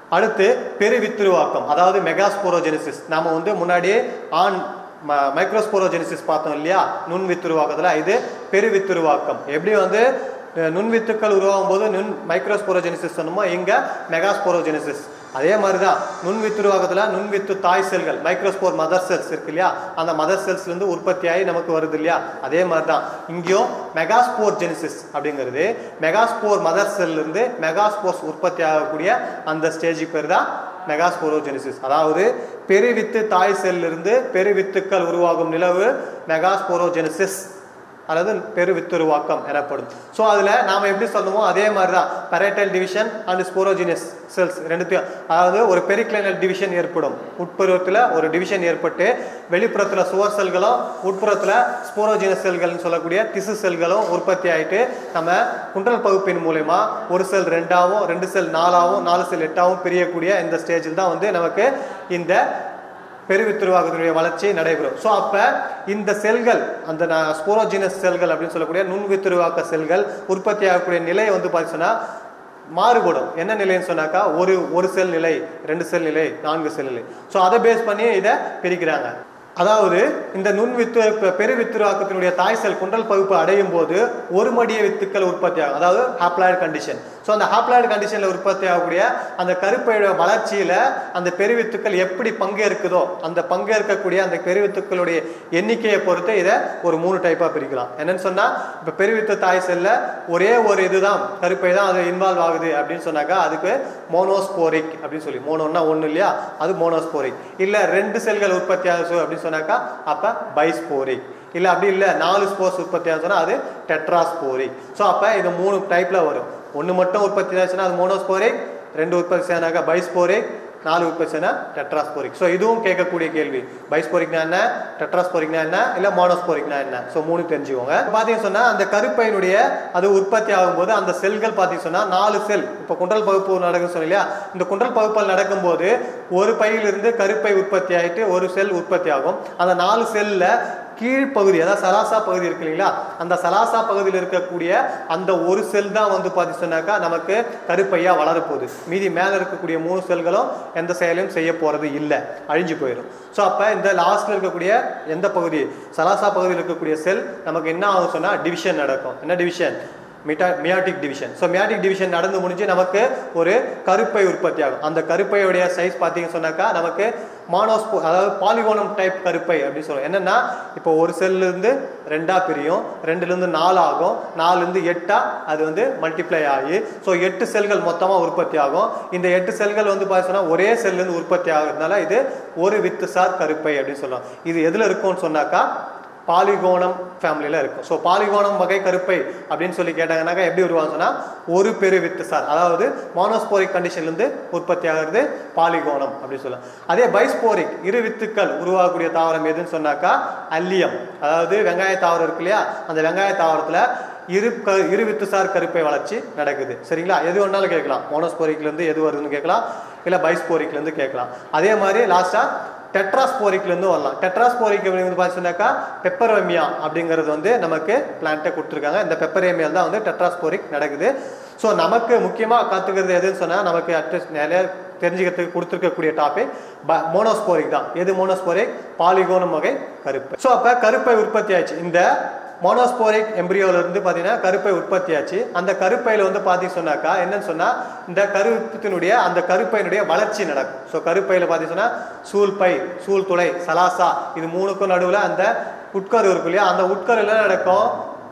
அடுத்து பெருவித்துருவாக்கம் அதாவது மெகாஸ்போரோஜெனிசிஸ் நாம வந்து முன்னாடியே ஆன் மைக்ரோஸ்போரோஜெனிசிஸ் பார்த்தோம் இல்லையா நுண் வித்துருவாக்கத்துல இது பெருவித்துருவாக்கம் எப்படி வந்து அஹ், நுண்வித்துக்கள் உருவாகும் போது நுண் மைக்ரோஸ்போரோஜெனிசிஸ் சொன்னோமோ இங்க மெகாஸ்போரோஜெனிசிஸ் அதே மாதிரி தான் நுண்வித்துருவாக்கத்தில் நுண்வித்து தாய் செல்கள் மைக்ரோஸ்போர் மதர் செல்ஸ் இருக்கு இல்லையா அந்த மதர் செல்ஸ்லேருந்து உற்பத்தியாகி நமக்கு வருது இல்லையா அதே மாதிரி தான் இங்கேயும் மெகாஸ்போர் ஜெனிசிஸ் அப்படிங்கிறது மெகாஸ்போர் மதர் செல்லிருந்து மெகாஸ்போர்ஸ் உற்பத்தி ஆகக்கூடிய அந்த ஸ்டேஜுக்கு பேர் தான் மெகாஸ்போரோஜெனிசிஸ் அதாவது பெருவித்து தாய் செல்லிருந்து பெருவித்துக்கள் உருவாகும் நிலவு மெகாஸ்போரோஜெனிசிஸ் அல்லது பெருவித்துருவாக்கம் எனப்படும் ஸோ அதில் நாம் எப்படி சொல்லணுமோ அதே மாதிரி தான் parietal division and sporogenous cells ரெண்டுத்தையும் அதாவது ஒரு பெரிக்ளைனல் டிவிஷன் ஏற்படும் உட்புறத்தில் ஒரு டிவிஷன் ஏற்பட்டு வெளிப்புறத்தில் சுவர் செல்களும் உட்புறத்தில் ஸ்போரோஜினஸ் செல்கள்னு சொல்லக்கூடிய திசு செல்களும் உற்பத்தி ஆயிட்டு நம்ம குண்டல் பகுப்பின் மூலயமா ஒரு செல் ரெண்டாவும் ரெண்டு செல் நாலாவும் நாலு செல் எட்டாவும் பிரியக்கூடிய இந்த ஸ்டேஜில் தான் வந்து நமக்கு இந்த பெருவித்துருவாக்கத்தினுடைய வளர்ச்சி நடைபெறும் ஸோ அப்போ இந்த செல்கள் அந்த ஸ்போரோஜினஸ் செல்கள் அப்படின்னு சொல்லக்கூடிய நுண்வித்துருவாக்க செல்கள் உற்பத்தி ஆகக்கூடிய நிலை வந்து பார்த்தீங்கன்னா மாறுபடும் என்ன நிலைன்னு சொன்னாக்கா ஒரு ஒரு செல் நிலை ரெண்டு செல் நிலை நான்கு செல் நிலை ஸோ அதை பேஸ் பண்ணி இதை பிரிக்கிறாங்க அதாவது இந்த நுண்வித்து பெருவித்துருவாக்கத்தினுடைய தாய் செல் குண்டல் பகுப்பு அடையும் போது ஒரு மடிய வித்துக்கள் உற்பத்தி ஆகும் அதாவது ஹாப்ளாய்டு கண்டிஷன் ஸோ அந்த ஹாப்ளாய்டு கண்டிஷனில் உற்பத்தி ஆகக்கூடிய அந்த கருப்பையோட வளர்ச்சியில் அந்த பெருவித்துக்கள் எப்படி பங்கேற்குதோ அந்த பங்கேற்கக்கூடிய அந்த பெருவித்துக்களுடைய எண்ணிக்கையை பொறுத்து இதை ஒரு மூணு டைப்பாக பிரிக்கலாம் என்னன்னு சொன்னால் இப்போ பெருவித்து தாய் செல்ல ஒரே ஒரு இதுதான் கருப்பை தான் அது இன்வால்வ் ஆகுது அப்படின்னு சொன்னாக்கா அதுக்கு மோனோஸ்போரிக் அப்படின்னு சொல்லி மோனோன்னா ஒன்று இல்லையா அது மோனோஸ்போரிக் இல்லை ரெண்டு செல்கள் உற்பத்தி ஆகுது அப்படின்னு சொன்னாக்கா அப்போ பைஸ்போரிக் இல்லை அப்படி இல்லை நாலு ஸ்போர்ஸ் உற்பத்தி ஆகுதுன்னா அது டெட்ராஸ்போரிக் ஸோ அப்போ இது மூணு டைப்பில் வரும் ஒன்று மட்டும் உற்பத்தி ஆச்சுன்னா அது மோனோஸ்போரிக் ரெண்டு உற்பத்தி ஆனாக்கா பைஸ்போரிக் நாலு உற்பத்தி ஆனா டெட்ராஸ்போரிக் ஸோ இதுவும் கேட்கக்கூடிய கேள்வி பைஸ்போரிக்னா என்ன டெட்ராஸ்போரிக்னா என்ன இல்லை மோனோஸ்போரிக்னா என்ன ஸோ மூணு தெரிஞ்சுக்கோங்க பார்த்தீங்கன்னு சொன்னால் அந்த கருப்பையினுடைய அது உற்பத்தி ஆகும்போது அந்த செல்கள் பார்த்தீங்கன்னு சொன்னால் நாலு செல் இப்போ குண்டல் பகுப்பு நடக்குன்னு சொன்னீங்க இல்லையா இந்த குண்டல் பகுப்பில் நடக்கும்போது ஒரு பையிலிருந்து கருப்பை உற்பத்தி ஆயிட்டு ஒரு செல் உற்பத்தி ஆகும் அந்த நாலு செல்லில் கீழ்ப்பகுதி அதாவது சலாசா பகுதி இருக்கு இல்லைங்களா அந்த சலாசா பகுதியில் இருக்கக்கூடிய அந்த ஒரு செல் தான் வந்து பார்த்து சொன்னாக்கா நமக்கு கருப்பையா வளரப்போகுது மீதி மேலே இருக்கக்கூடிய மூணு செல்களும் எந்த செயலையும் செய்ய போறது இல்லை அழிஞ்சு போயிடும் ஸோ அப்போ இந்த லாஸ்ட்ல இருக்கக்கூடிய எந்த பகுதி சலாசா பகுதியில் இருக்கக்கூடிய செல் நமக்கு என்ன ஆகும் சொன்னால் டிவிஷன் நடக்கும் என்ன டிவிஷன் மிட்டா meiotic division so meiotic division நடந்து முடிஞ்சு நமக்கு ஒரு கருப்பை உற்பத்தி ஆகும் அந்த கருப்பையுடைய சைஸ் பார்த்தீங்கன்னு சொன்னாக்கா நமக்கு மானோஸ்போ அதாவது பாலிகோனம் டைப் கருப்பை அப்படின்னு சொல்லுவோம் என்னன்னா இப்போ ஒரு செல்லிருந்து ரெண்டா பிரியும் ரெண்டுலேருந்து நாலு ஆகும் நாலுலேருந்து எட்டா அது வந்து மல்டிப்ளை ஆகி ஸோ எட்டு செல்கள் மொத்தமாக உற்பத்தி ஆகும் இந்த எட்டு செல்கள் வந்து பார்த்தீங்கன்னா ஒரே செல்லேருந்து உற்பத்தி ஆகுறதுனால இது ஒரு வித்து சார் கருப்பை அப்படின்னு சொல்லுவோம் இது எதில் இருக்கும்னு சொன்னாக்கா பாலிகோணம் ஃபேமிலியில் இருக்கும் ஸோ பாலிகோணம் வகை கருப்பை அப்படின்னு சொல்லி கேட்டாங்கன்னாக்கா எப்படி உருவாகும் சொன்னால் ஒரு பெரு வித்து சார் அதாவது மோனோஸ்போரிக் கண்டிஷன்லேருந்து உற்பத்தி ஆகிறது பாலிகோணம் அப்படின்னு சொல்லலாம் அதே பைஸ்போரிக் இரு வித்துக்கள் உருவாகக்கூடிய தாவரம் எதுன்னு சொன்னாக்கா அல்லியம் அதாவது வெங்காய தாவரம் இருக்கு இல்லையா அந்த வெங்காய தாவரத்தில் இரு க இரு வித்துசார் கருப்பை வளர்ச்சி நடக்குது சரிங்களா எது வேணாலும் கேட்கலாம் மோனோஸ்போரிக்லேருந்து எது வருதுன்னு கேட்கலாம் இல்லை பைஸ்போரிக்லேருந்து கேட்கலாம் அதே மாதிரி லாஸ்ட்டாக டெட்ராஸ்போரிக்லேருந்து வரலாம் டெட்ராஸ்போரிக் வந்து பார்த்தீங்கன்னாக்கா பெப்பரேமியா அப்படிங்கிறது வந்து நமக்கு பிளான்ட்டை கொடுத்துருக்காங்க இந்த பெப்பரேமியால் தான் வந்து டெட்ராஸ்போரிக் நடக்குது ஸோ நமக்கு முக்கியமாக கற்றுக்கிறது எதுன்னு சொன்னால் நமக்கு அட்லீஸ்ட் நிறைய தெரிஞ்சுக்கிறதுக்கு கொடுத்துருக்கக்கூடிய டாபிக் ப மோனோஸ்போரிக் தான் எது மோனோஸ்போரிக் பாலிகோனம் வகை கருப்பை ஸோ அப்போ கருப்பை உற்பத்தி ஆச்சு இந்த மோனோஸ்போரிக் எம்பிரியோல இருந்து பார்த்தீங்கன்னா கருப்பை உற்பத்தி ஆச்சு அந்த கருப்பையில் வந்து பார்த்தீங்க சொன்னாக்கா என்னன்னு சொன்னால் இந்த கருப்பத்தினுடைய அந்த கருப்பையினுடைய வளர்ச்சி நடக்கும் ஸோ கருப்பையில் பார்த்தீங்க சொன்னா சூல்பை சூழ்துளை சலாசா இது மூணுக்கும் நடுவில் அந்த உட்கரு இருக்கும் இல்லையா அந்த உட்கரு என்ன நடக்கும்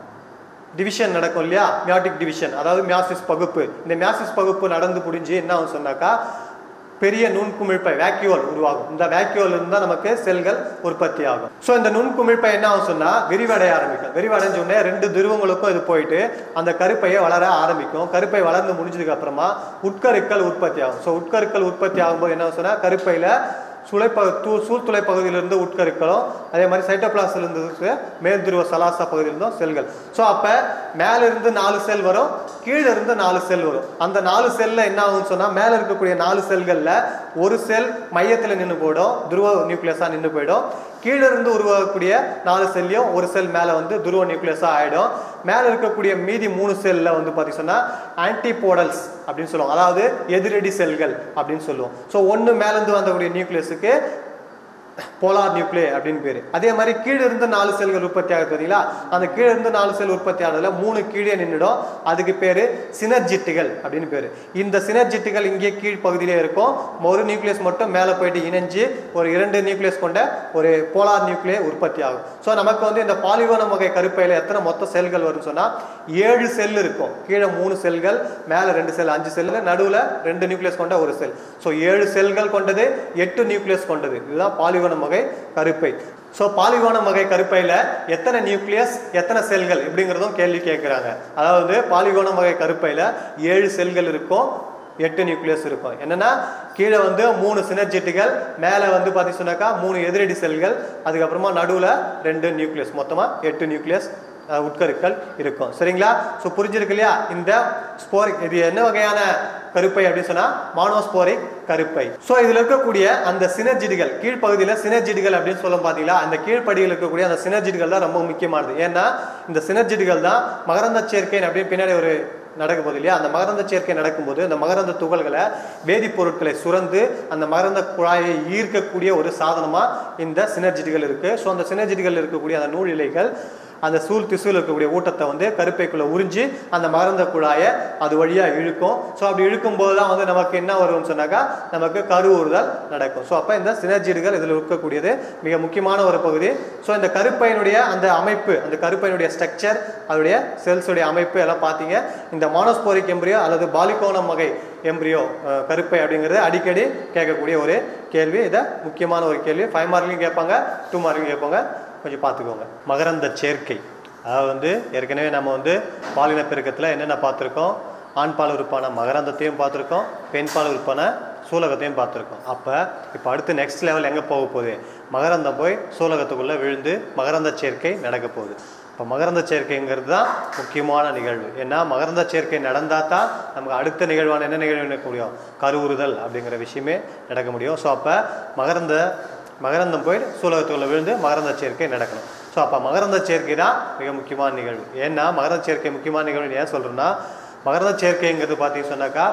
டிவிஷன் நடக்கும் இல்லையா மியாட்டிக் டிவிஷன் அதாவது மியாசிஸ் பகுப்பு இந்த மியாசிஸ் பகுப்பு நடந்து முடிஞ்சு என்ன ஆகும் சொன்னாக்கா பெரிய நுண்குமிழ்ப்பை வேக்யூல் உருவாகும் இந்த வேக்யூல் இருந்து தான் நமக்கு செல்கள் உற்பத்தி ஆகும் ஸோ இந்த நுண்குமிழ்ப்பை என்ன ஆகும் சொன்னா விரிவடைய ஆரம்பிக்கும் விரிவடைஞ்ச உடனே ரெண்டு துருவங்களுக்கும் இது போயிட்டு அந்த கருப்பையை வளர ஆரம்பிக்கும் கருப்பை வளர்ந்து முடிஞ்சதுக்கு அப்புறமா உட்கருக்கள் உற்பத்தி ஆகும் ஸோ உட்கருக்கள் உற்பத்தி ஆகும்போது என்ன ஆகும் சொன்னா கருப்பையில சுளைப்ப தூ சூழ்துளை பகுதியிலிருந்து உட்கருக்களும் அதே மாதிரி சைட்டோபிளாஸ்லேருந்து மேல் துருவ சலாசா பகுதியிலிருந்தும் செல்கள் ஸோ அப்போ மேலிருந்து நாலு செல் வரும் கீழே இருந்து நாலு செல் வரும் அந்த நாலு செல்ல என்ன ஆகும்னு சொன்னால் மேலே இருக்கக்கூடிய நாலு செல்களில் ஒரு செல் மையத்தில் நின்று போயிடும் துருவ நியூக்ளியஸாக நின்று போயிடும் கீழே இருந்து உருவாகக்கூடிய நாலு செல்லையும் ஒரு செல் மேலே வந்து துருவ நியூக்ளியஸாக ஆகிடும் மேலே இருக்கக்கூடிய மீதி மூணு செல்லில் வந்து பார்த்தீங்கன்னா ஆன்டிபோடல்ஸ் அப்படின்னு சொல்லுவோம் அதாவது எதிரடி செல்கள் அப்படின்னு சொல்லுவோம் ஸோ ஒன்று மேலேருந்து வந்தக்கூடிய நியூக்ளியஸுக்கு போலார் நியூக்ளியே அப்படின்னு பேர் அதே மாதிரி கீழே இருந்து நாலு செல்கள் உற்பத்தி ஆகுது பார்த்தீங்களா அந்த கீழே இருந்து நாலு செல் உற்பத்தி ஆனதுல மூணு கீழே நின்றுடும் அதுக்கு பேர் சினர்ஜிட்டுகள் அப்படின்னு பேர் இந்த சினர்ஜிட்டுகள் இங்கே கீழ் பகுதியிலே இருக்கும் ஒரு நியூக்ளியஸ் மட்டும் மேலே போயிட்டு இணைஞ்சு ஒரு இரண்டு நியூக்ளியஸ் கொண்ட ஒரு போலார் நியூக்ளியே உற்பத்தி ஆகும் ஸோ நமக்கு வந்து இந்த பாலிகோனம் வகை கருப்பையில் எத்தனை மொத்த செல்கள் வரும்னு சொன்னால் ஏழு செல் இருக்கும் கீழே மூணு செல்கள் மேலே ரெண்டு செல் அஞ்சு செல் நடுவில் ரெண்டு நியூக்ளியஸ் கொண்ட ஒரு செல் ஸோ ஏழு செல்கள் கொண்டது எட்டு நியூக்ளியஸ் கொண்டது இதுதான் பாலிகோனம் வகை கருப்பை ஸோ பாலிகோனம் வகை கருப்பையில் எத்தனை நியூக்ளியஸ் எத்தனை செல்கள் இப்படிங்கிறதும் கேள்வி கேட்குறாங்க அதாவது பாலிகோனம் வகை கருப்பையில் ஏழு செல்கள் இருக்கும் எட்டு நியூக்ளியஸ் இருக்கும் என்னன்னா கீழே வந்து மூணு சினர்ஜெட்டுகள் மேலே வந்து பார்த்தீங்க சொன்னாக்கா மூணு எதிரடி செல்கள் அதுக்கப்புறமா நடுவில் ரெண்டு நியூக்ளியஸ் மொத்தமாக எட்டு நியூக்ளியஸ் அஹ், உட்கருக்கள் இருக்கும் சரிங்களா ஸோ புரிஞ்சிருக்கு இல்லையா இந்த ஸ்போரிக் இது என்ன வகையான கருப்பை அப்படின்னு சொன்னா மானோஸ்போரிக் கருப்பை ஸோ இதுல இருக்கக்கூடிய அந்த சினர்ஜிடுகள் கீழ்ப்பகுதியில் சினர்ஜிடுகள் அப்படின்னு சொல்ல பார்த்தீங்களா அந்த கீழ்ப்படியில் இருக்கக்கூடிய அந்த சினர்ஜிடுகள் தான் ரொம்ப முக்கியமானது ஏன்னா இந்த சினர்ஜிடுகள் தான் மகரந்த சேர்க்கை அப்படின்னு பின்னாடி ஒரு நடக்கும் போது இல்லையா அந்த மகரந்த சேர்க்கை நடக்கும்போது அந்த மகரந்த துகள்களை வேதிப்பொருட்களை சுரந்து அந்த மகரந்த குழாயை ஈர்க்கக்கூடிய ஒரு சாதனமா இந்த சினர்ஜிட்டுகள் இருக்கு ஸோ அந்த சினர்ஜிட்டுகள் இருக்கக்கூடிய அந்த நூல் இலைகள் அந்த சூழ் திசுவில் இருக்கக்கூடிய ஊட்டத்தை வந்து கருப்பைக்குள்ள உறிஞ்சி அந்த மகரந்த குழாயை அது வழியா இழுக்கும் ஸோ அப்படி இழுக்கும் போது தான் வந்து நமக்கு என்ன வரும்னு சொன்னாக்கா நமக்கு கருவுறுதல் நடக்கும் ஸோ அப்போ இந்த சினர்ஜிடுகள் இதில் இருக்கக்கூடியது மிக முக்கியமான ஒரு பகுதி ஸோ இந்த கருப்பையினுடைய அந்த அமைப்பு அந்த கருப்பையினுடைய ஸ்ட்ரக்சர் அதோடைய செல்ஸுடைய அமைப்பு எல்லாம் பார்த்தீங்க இந்த மானோஸ்போரிக் எம்பிரியோ அல்லது பாலிகோனம் வகை எம்பிரியோ அஹ், கருப்பை அப்படிங்கிறது அடிக்கடி கேட்கக்கூடிய ஒரு கேள்வி இதை முக்கியமான ஒரு கேள்வி ஃபைவ் மார்க்லையும் கேட்பாங்க டூ மார்க்லையும் கேட்பாங்க கொஞ்சம் பார்த்துக்கோங்க மகரந்த சேர்க்கை அதாவது வந்து ஏற்கனவே நம்ம வந்து பாலின பெருக்கத்தில் என்னென்ன பார்த்துருக்கோம் ஆண் பால் உறுப்பான மகரந்தத்தையும் பார்த்துருக்கோம் பெண் பால் உறுப்பான சூலகத்தையும் பார்த்துருக்கோம் அப்போ இப்போ அடுத்து நெக்ஸ்ட் லெவல் எங்கே போக போகுது மகரந்தம் போய் சூலகத்துக்குள்ளே விழுந்து மகரந்த சேர்க்கை நடக்க போகுது இப்போ மகரந்த சேர்க்கைங்கிறது தான் முக்கியமான நிகழ்வு ஏன்னா மகரந்த சேர்க்கை நடந்தால் தான் நமக்கு அடுத்த நிகழ்வான என்ன நிகழ்வு நடக்க முடியும் கருவுறுதல் அப்படிங்கிற விஷயமே நடக்க முடியும் ஸோ அப்போ மகரந்த மகரந்தம் போய் சூலகத்துக்குள்ள விழுந்து மகரந்த சேர்க்கை நடக்கணும் ஸோ அப்போ மகரந்த சேர்க்கை தான் மிக முக்கியமான நிகழ்வு ஏன்னா மகரந்த சேர்க்கை முக்கியமான நிகழ்வு ஏன் சொல்கிறேன்னா மகரந்த சேர்க்கைங்கிறது பார்த்தீங்க சொன்னாக்கா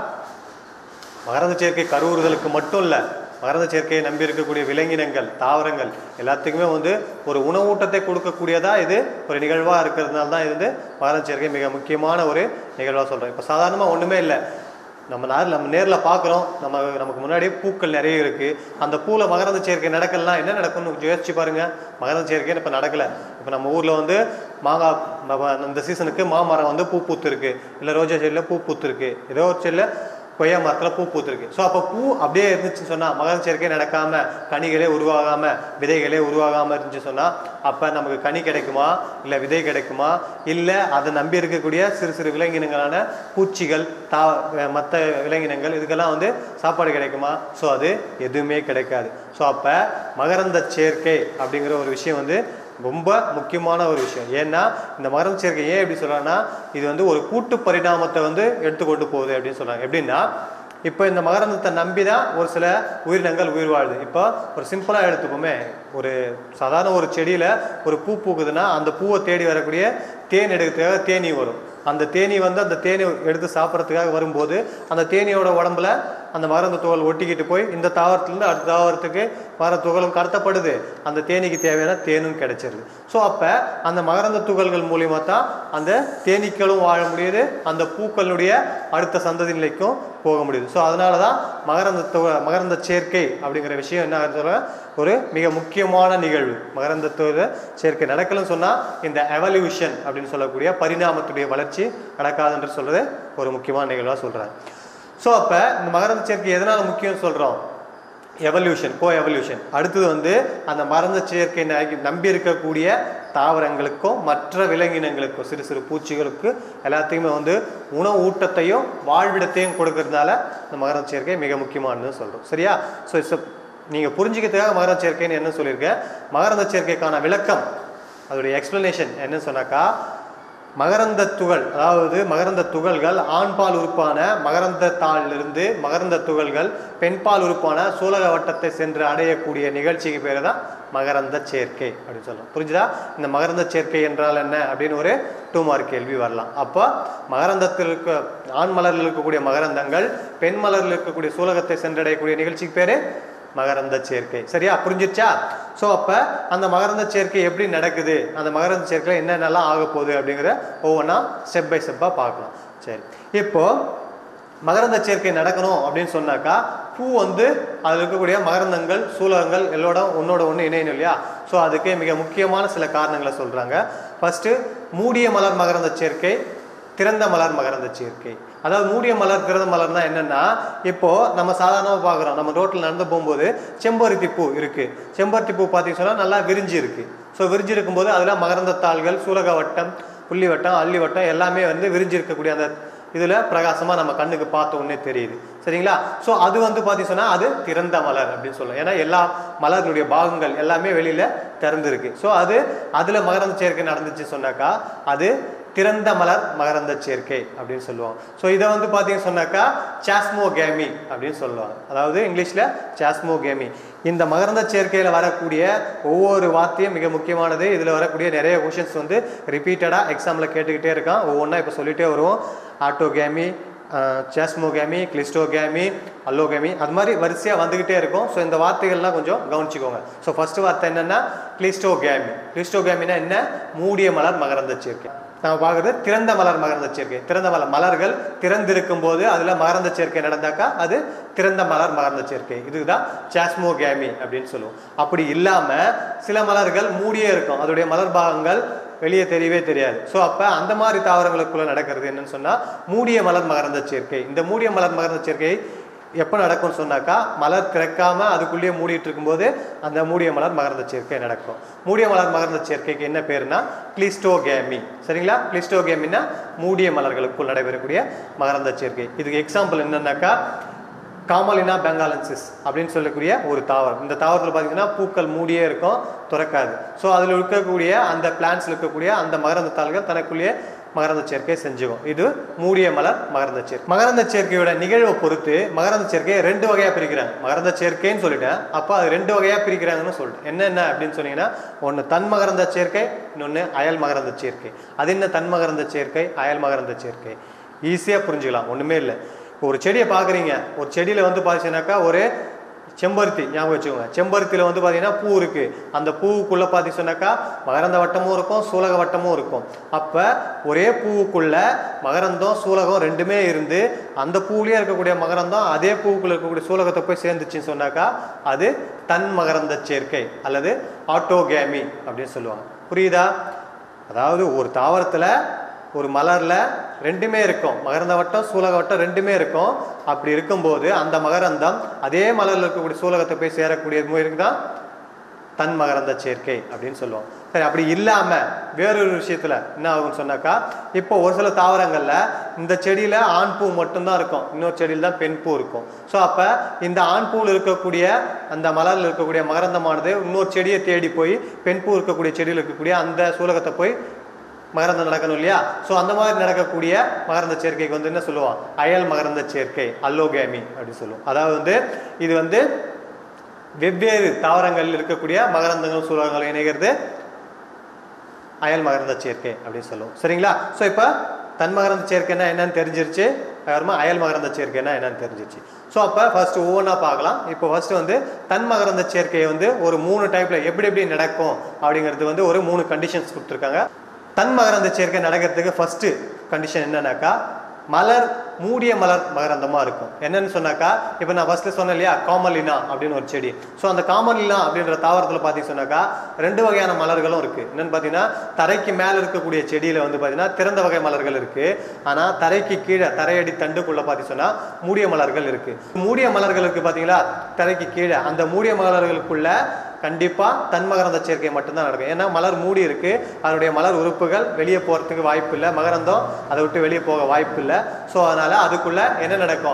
மகரந்த சேர்க்கை கருவுறுதலுக்கு மட்டும் இல்லை மகரந்த சேர்க்கையை நம்பி இருக்கக்கூடிய விலங்கினங்கள் தாவரங்கள் எல்லாத்துக்குமே வந்து ஒரு உணவூட்டத்தை கொடுக்கக்கூடியதா இது ஒரு நிகழ்வாக இருக்கிறதுனால தான் இது வந்து மகரந்த சேர்க்கை மிக முக்கியமான ஒரு நிகழ்வாக சொல்கிறேன் இப்போ சாதாரணமாக ஒன்றுமே இல்லை நம்ம நேரில் நம்ம நேரில் பார்க்குறோம் நம்ம நமக்கு முன்னாடியே பூக்கள் நிறைய இருக்குது அந்த பூவில் மகரந்த சேர்க்கை நடக்கலாம் என்ன நடக்கும்னு கொஞ்சம் யோசிச்சு பாருங்க மகரந்த சேர்க்கைன்னு இப்போ நடக்கலை இப்போ நம்ம ஊரில் வந்து மாங்காய் ம- இந்த சீசனுக்கு மாமரம் வந்து பூ பூத்துருக்கு இல்லை ரோஜா செடியில் பூ பூத்துருக்கு ஏதோ ஒரு செடியில் கொய்யா மரத்தில் பூ பூத்துருக்கு ஸோ அப்போ பூ அப்படியே இருந்துச்சுன்னு சொன்னால் மகர சேர்க்கை நடக்காமல் கனிகளே உருவாகாமல் விதைகளே உருவாகாமல் இருந்துச்சு சொன்னால் அப்போ நமக்கு கனி கிடைக்குமா இல்லை விதை கிடைக்குமா இல்லை அதை நம்பி இருக்கக்கூடிய சிறு சிறு விலங்கினங்களான பூச்சிகள் தா மற்ற விலங்கினங்கள் இதுக்கெல்லாம் வந்து சாப்பாடு கிடைக்குமா ஸோ அது எதுவுமே கிடைக்காது ஸோ அப்போ மகரந்த சேர்க்கை அப்படிங்கிற ஒரு விஷயம் வந்து ரொம்ப முக்கியமான ஒரு விஷயம் ஏன்னா இந்த மகரந்த சேர்க்கை ஏன் எப்படி சொல்றாங்கன்னா இது வந்து ஒரு கூட்டு பரிணாமத்தை வந்து எடுத்துக்கொண்டு போகுது அப்படின்னு சொல்றாங்க எப்படின்னா இப்போ இந்த மகரந்தத்தை நம்பி தான் ஒரு சில உயிரினங்கள் உயிர் வாழுது இப்போ ஒரு சிம்பிளாக எடுத்துப்போமே ஒரு சாதாரண ஒரு செடியில் ஒரு பூ பூக்குதுன்னா அந்த பூவை தேடி வரக்கூடிய தேன் எடுக்கிறதுக்காக தேனி வரும் அந்த தேனி வந்து அந்த தேனி எடுத்து சாப்பிட்றதுக்காக வரும்போது அந்த தேனியோட உடம்புல அந்த மகரந்த துகள் ஒட்டிக்கிட்டு போய் இந்த தாவரத்துலேருந்து அடுத்த தாவரத்துக்கு மர துகளும் கடத்தப்படுது அந்த தேனீக்கு தேவையான தேனும் கிடைச்சிருது ஸோ அப்போ அந்த மகரந்த துகள்கள் மூலியமா தான் அந்த தேனீக்களும் வாழ முடியுது அந்த பூக்களுடைய அடுத்த சந்ததி நிலைக்கும் போக முடியுது ஸோ அதனால தான் மகரந்த து- மகரந்த சேர்க்கை அப்படிங்கிற விஷயம் என்ன சொல்ற ஒரு மிக முக்கியமான நிகழ்வு மகரந்த து- சேர்க்கை நடக்கலன்னு சொன்னால் இந்த எவல்யூஷன் அப்படின்னு சொல்லக்கூடிய பரிணாமத்துடைய வளர்ச்சி நடக்காதுன்ற சொல்றது ஒரு முக்கியமான நிகழ்வாக சொல்கிறாங்க ஸோ அப்போ இந்த மகரந்த சேர்க்கை எதனால் முக்கியம் சொல்கிறோம் எவல்யூஷன் கோ எவல்யூஷன் அடுத்தது வந்து அந்த மருந்து சேர்க்கை ந- நம்பி இருக்கக்கூடிய தாவரங்களுக்கும் மற்ற விலங்கினங்களுக்கும் சிறு சிறு பூச்சிகளுக்கு எல்லாத்துக்குமே வந்து உணவு ஊட்டத்தையும் வாழ்விடத்தையும் கொடுக்கறதுனால இந்த மகரந்த சேர்க்கை மிக முக்கியமானதுன்னு சொல்கிறோம் சரியா ஸோ இட்ஸ் நீங்கள் புரிஞ்சுக்கிறதுக்காக மகரந்த சேர்க்கைன்னு என்ன சொல்லியிருக்கேன் மகரந்த சேர்க்கைக்கான விளக்கம் அதோடைய எக்ஸ்பிளனேஷன் என்னன்னு சொன்னாக்கா மகரந்த துகள் அதாவது மகரந்த துகள்கள் ஆண்பால் உறுப்பான மகரந்த தாளிலிருந்து மகரந்த துகள்கள் பெண்பால் உறுப்பான சூலக வட்டத்தை சென்று அடையக்கூடிய நிகழ்ச்சிக்கு பேர் தான் மகரந்த சேர்க்கை அப்படின்னு சொல்லலாம் புரிஞ்சுதா இந்த மகரந்த சேர்க்கை என்றால் என்ன அப்படின்னு ஒரு டூ மார்க் கேள்வி வரலாம் அப்போ மகரந்தத்தில் இருக்க ஆண் மலரில் இருக்கக்கூடிய மகரந்தங்கள் பெண் மலரில் இருக்கக்கூடிய சூலகத்தை சென்றடையக்கூடிய நிகழ்ச்சிக்கு பேர் மகரந்த சேர்க்கை சரியா புரிஞ்சிருச்சா ஸோ அப்போ அந்த மகரந்த சேர்க்கை எப்படி நடக்குது அந்த மகரந்த சேர்க்கை என்னென்னலாம் ஆக போகுது அப்படிங்கிற ஒவ்வொன்றா ஸ்டெப் பை ஸ்டெப்பாக பார்க்கலாம் சரி இப்போ மகரந்த சேர்க்கை நடக்கணும் அப்படின்னு சொன்னாக்கா பூ வந்து அதில் இருக்கக்கூடிய மகரந்தங்கள் சூலகங்கள் எல்லோட ஒன்னோட ஒன்று இணையணும் இல்லையா ஸோ அதுக்கு மிக முக்கியமான சில காரணங்களை சொல்கிறாங்க ஃபஸ்ட்டு மூடிய மலர் மகரந்த சேர்க்கை திறந்த மலர் மகரந்த சேர்க்கை அதாவது மூடிய மலர் திறந்த மலர்னா என்னன்னா இப்போ நம்ம சாதாரணமாக பார்க்குறோம் நம்ம ரோட்டில் நடந்து போகும்போது செம்பருத்தி பூ இருக்கு செம்பருத்தி பூ பார்த்தீங்கன்னு சொன்னால் நல்லா விரிஞ்சு இருக்கு ஸோ விரிஞ்சு இருக்கும்போது அதில் மகரந்த தாள்கள் சூலக வட்டம் புள்ளி வட்டம் அள்ளி வட்டம் எல்லாமே வந்து விரிஞ்சு இருக்கக்கூடிய அந்த இதில் பிரகாசமாக நம்ம கண்ணுக்கு பார்த்த உடனே தெரியுது சரிங்களா ஸோ அது வந்து பார்த்தீங்கன்னா சொன்னா அது திறந்த மலர் அப்படின்னு சொல்லலாம் ஏன்னா எல்லா மலர்களுடைய பாகங்கள் எல்லாமே வெளியில் திறந்துருக்கு ஸோ அது அதில் மகரந்த சேர்க்கை நடந்துச்சு சொன்னாக்கா அது திறந்த மலர் மகரந்த சேர்க்கை அப்படின்னு சொல்லுவாங்க ஸோ இதை வந்து பார்த்தீங்கன்னு சொன்னாக்கா சாஸ்மோகேமி அப்படின்னு சொல்லுவாங்க அதாவது இங்கிலீஷில் சாஸ்மோகேமி இந்த மகரந்த சேர்க்கையில் வரக்கூடிய ஒவ்வொரு வார்த்தையும் மிக முக்கியமானது இதில் வரக்கூடிய நிறைய கொஷின்ஸ் வந்து ரிப்பீட்டடாக எக்ஸாமில் கேட்டுக்கிட்டே இருக்கான் ஒவ்வொன்றா இப்போ சொல்லிகிட்டே வருவோம் ஆட்டோகேமி சாஸ்மோகேமி கிளிஸ்டோகேமி அல்லோகேமி அது மாதிரி வரிசையாக வந்துக்கிட்டே இருக்கும் ஸோ இந்த வார்த்தைகள்லாம் கொஞ்சம் கவனிச்சுக்கோங்க ஸோ ஃபர்ஸ்ட் வார்த்தை என்னென்னா கிளிஸ்டோகேமி கிளிஸ்டோகேமினா என்ன மூடிய மலர் மகரந்த சேர்க்கை நம்ம பார்க்குறது திறந்த மலர் மகரந்த சேர்க்கை திறந்த மலர் மலர்கள் திறந்திருக்கும் போது அதில் மகரந்த சேர்க்கை நடந்தாக்கா அது திறந்த மலர் மகரந்த சேர்க்கை இதுதான் சாஸ்மோகேமி அப்படின்னு சொல்லுவோம் அப்படி இல்லாமல் சில மலர்கள் மூடியே இருக்கும் அதோடைய மலர் பாகங்கள் வெளியே தெரியவே தெரியாது ஸோ அப்போ அந்த மாதிரி தாவரங்களுக்குள்ள நடக்கிறது என்னன்னு சொன்னால் மூடிய மலர் மகரந்த சேர்க்கை இந்த மூடிய மலர் மகரந்த சேர்க்கை எப்போ நடக்கும்னு சொன்னாக்கா மலர் திறக்காம அதுக்குள்ளேயே மூடிட்டு இருக்கும்போது அந்த மூடிய மலர் மகரந்த சேர்க்கை நடக்கும் மூடிய மலர் மகரந்த சேர்க்கைக்கு என்ன பேருனா கிளிஸ்டோகேமி சரிங்களா கிளிஸ்டோகேமின்னா மூடிய மலர்களுக்குள் நடைபெறக்கூடிய மகரந்த சேர்க்கை இதுக்கு எக்ஸாம்பிள் என்னன்னாக்கா காமலினா பெங்காலன்சிஸ் அப்படின்னு சொல்லக்கூடிய ஒரு தாவரம் இந்த தாவரத்தில் பார்த்தீங்கன்னா பூக்கள் மூடியே இருக்கும் துறக்காது ஸோ அதில் இருக்கக்கூடிய அந்த பிளான்ஸில் இருக்கக்கூடிய அந்த மகரந்த தாள்கள் தனக்குள்ளேயே மகரந்த சேர்க்கை செஞ்சுக்கும் இது மூடிய மலர் மகரந்த சேர்க்கை மகரந்த சேர்க்கையோட நிகழ்வை பொறுத்து மகரந்த சேர்க்கையை ரெண்டு வகையாக பிரிக்கிறாங்க மகரந்த சேர்க்கைன்னு சொல்லிட்டேன் அப்போ அது ரெண்டு வகையாக பிரிக்கிறாங்கன்னு சொல்லிட்டேன் என்னென்ன அப்படின்னு சொன்னீங்கன்னா ஒன்று தன் மகரந்த சேர்க்கை இன்னொன்று அயல் மகரந்த சேர்க்கை அது என்ன தன் மகரந்த சேர்க்கை அயல் மகரந்த சேர்க்கை ஈஸியாக புரிஞ்சுக்கலாம் ஒன்றுமே இல்லை இப்போ ஒரு செடியை பார்க்குறீங்க ஒரு செடியில் வந்து பார்த்தீங்கன்னாக்கா ஒரு செம்பருத்தி ஞாபகம் வச்சுக்கோங்க செம்பருத்தியில் வந்து பார்த்தீங்கன்னா பூ இருக்குது அந்த பூவுக்குள்ளே பார்த்தீங்க சொன்னாக்கா மகரந்த வட்டமும் இருக்கும் சூலக வட்டமும் இருக்கும் அப்போ ஒரே பூவுக்குள்ள மகரந்தம் சூலகம் ரெண்டுமே இருந்து அந்த பூவிலேயே இருக்கக்கூடிய மகரந்தம் அதே பூவுக்குள்ள இருக்கக்கூடிய சூலகத்தை போய் சேர்ந்துச்சுன்னு சொன்னாக்கா அது தன் மகரந்த சேர்க்கை அல்லது ஆட்டோகேமி அப்படின்னு சொல்லுவாங்க புரியுதா அதாவது ஒரு தாவரத்தில் ஒரு மலரில் ரெண்டுமே இருக்கும் மகரந்த வட்டம் சூலக வட்டம் ரெண்டுமே இருக்கும் அப்படி இருக்கும்போது அந்த மகரந்தம் அதே மலரில் இருக்கக்கூடிய சூலகத்தை போய் சேரக்கூடிய முயற்சி தான் தன் மகரந்த சேர்க்கை அப்படின்னு சொல்லுவோம் சரி அப்படி இல்லாமல் வேறொரு விஷயத்தில் என்ன ஆகும்னு சொன்னாக்கா இப்போ ஒரு சில தாவரங்களில் இந்த செடியில் ஆண் பூ மட்டும்தான் இருக்கும் இன்னொரு செடியில் தான் பெண் பூ இருக்கும் ஸோ அப்போ இந்த ஆண் பூவில் இருக்கக்கூடிய அந்த மலரில் இருக்கக்கூடிய மகரந்தமானது இன்னொரு செடியை தேடி போய் பெண் பூ இருக்கக்கூடிய செடியில் இருக்கக்கூடிய அந்த சூலகத்தை போய் மகரந்தம் நடக்கணும் இல்லையா ஸோ அந்த மாதிரி நடக்கக்கூடிய மகரந்த சேர்க்கைக்கு வந்து என்ன சொல்லுவோம் அயல் மகரந்த சேர்க்கை அல்லோகேமி அப்படின்னு சொல்லுவோம் அதாவது வந்து இது வந்து வெவ்வேறு தாவரங்களில் இருக்கக்கூடிய மகரந்தங்கள் சூலகங்கள் இணைகிறது அயல் மகரந்த சேர்க்கை அப்படின்னு சொல்லுவோம் சரிங்களா ஸோ இப்போ தன் மகரந்த சேர்க்கைன்னா என்னன்னு தெரிஞ்சிருச்சு அப்புறமா அயல் மகரந்த சேர்க்கைன்னா என்னன்னு தெரிஞ்சிருச்சு ஸோ அப்போ ஃபர்ஸ்ட் ஒவ்வொன்றா பார்க்கலாம் இப்போ ஃபர்ஸ்ட் வந்து தன் மகரந்த சேர்க்கையை வந்து ஒரு மூணு டைப்பில் எப்படி எப்படி நடக்கும் அப்படிங்கிறது வந்து ஒரு மூணு கண்டிஷன்ஸ் கொடுத்துருக்காங்க தன் மகரந்த சேர்க்கை நடக்கிறதுக்கு ஃபர்ஸ்ட் கண்டிஷன் என்னன்னாக்கா மலர் மூடிய மலர் மகரந்தமாக இருக்கும் என்னன்னு சொன்னாக்கா இப்போ நான் ஃபர்ஸ்ட் சொன்னேன் இல்லையா காமலினா அப்படின்னு ஒரு செடி ஸோ அந்த காமலினா அப்படின்ற தாவரத்தில் பார்த்தீங்கன்னு சொன்னாக்கா ரெண்டு வகையான மலர்களும் இருக்குது என்னன்னு பார்த்தீங்கன்னா தரைக்கு மேலே இருக்கக்கூடிய செடியில் வந்து பார்த்தீங்கன்னா திறந்த வகை மலர்கள் இருக்குது ஆனால் தரைக்கு கீழே தரையடி தண்டுக்குள்ளே பார்த்தீங்கன்னா சொன்னால் மூடிய மலர்கள் இருக்குது மூடிய மலர்கள் இருக்குது பார்த்தீங்களா தரைக்கு கீழே அந்த மூடிய மலர்களுக்குள்ள கண்டிப்பாக தன்மகரந்த சேர்க்கை மட்டும்தான் நடக்கும் ஏன்னா மலர் மூடி இருக்கு அதனுடைய மலர் உறுப்புகள் வெளியே போகிறதுக்கு வாய்ப்பு இல்லை மகரந்தம் அதை விட்டு வெளியே போக வாய்ப்பு இல்லை ஸோ அதனால அதுக்குள்ள என்ன நடக்கும்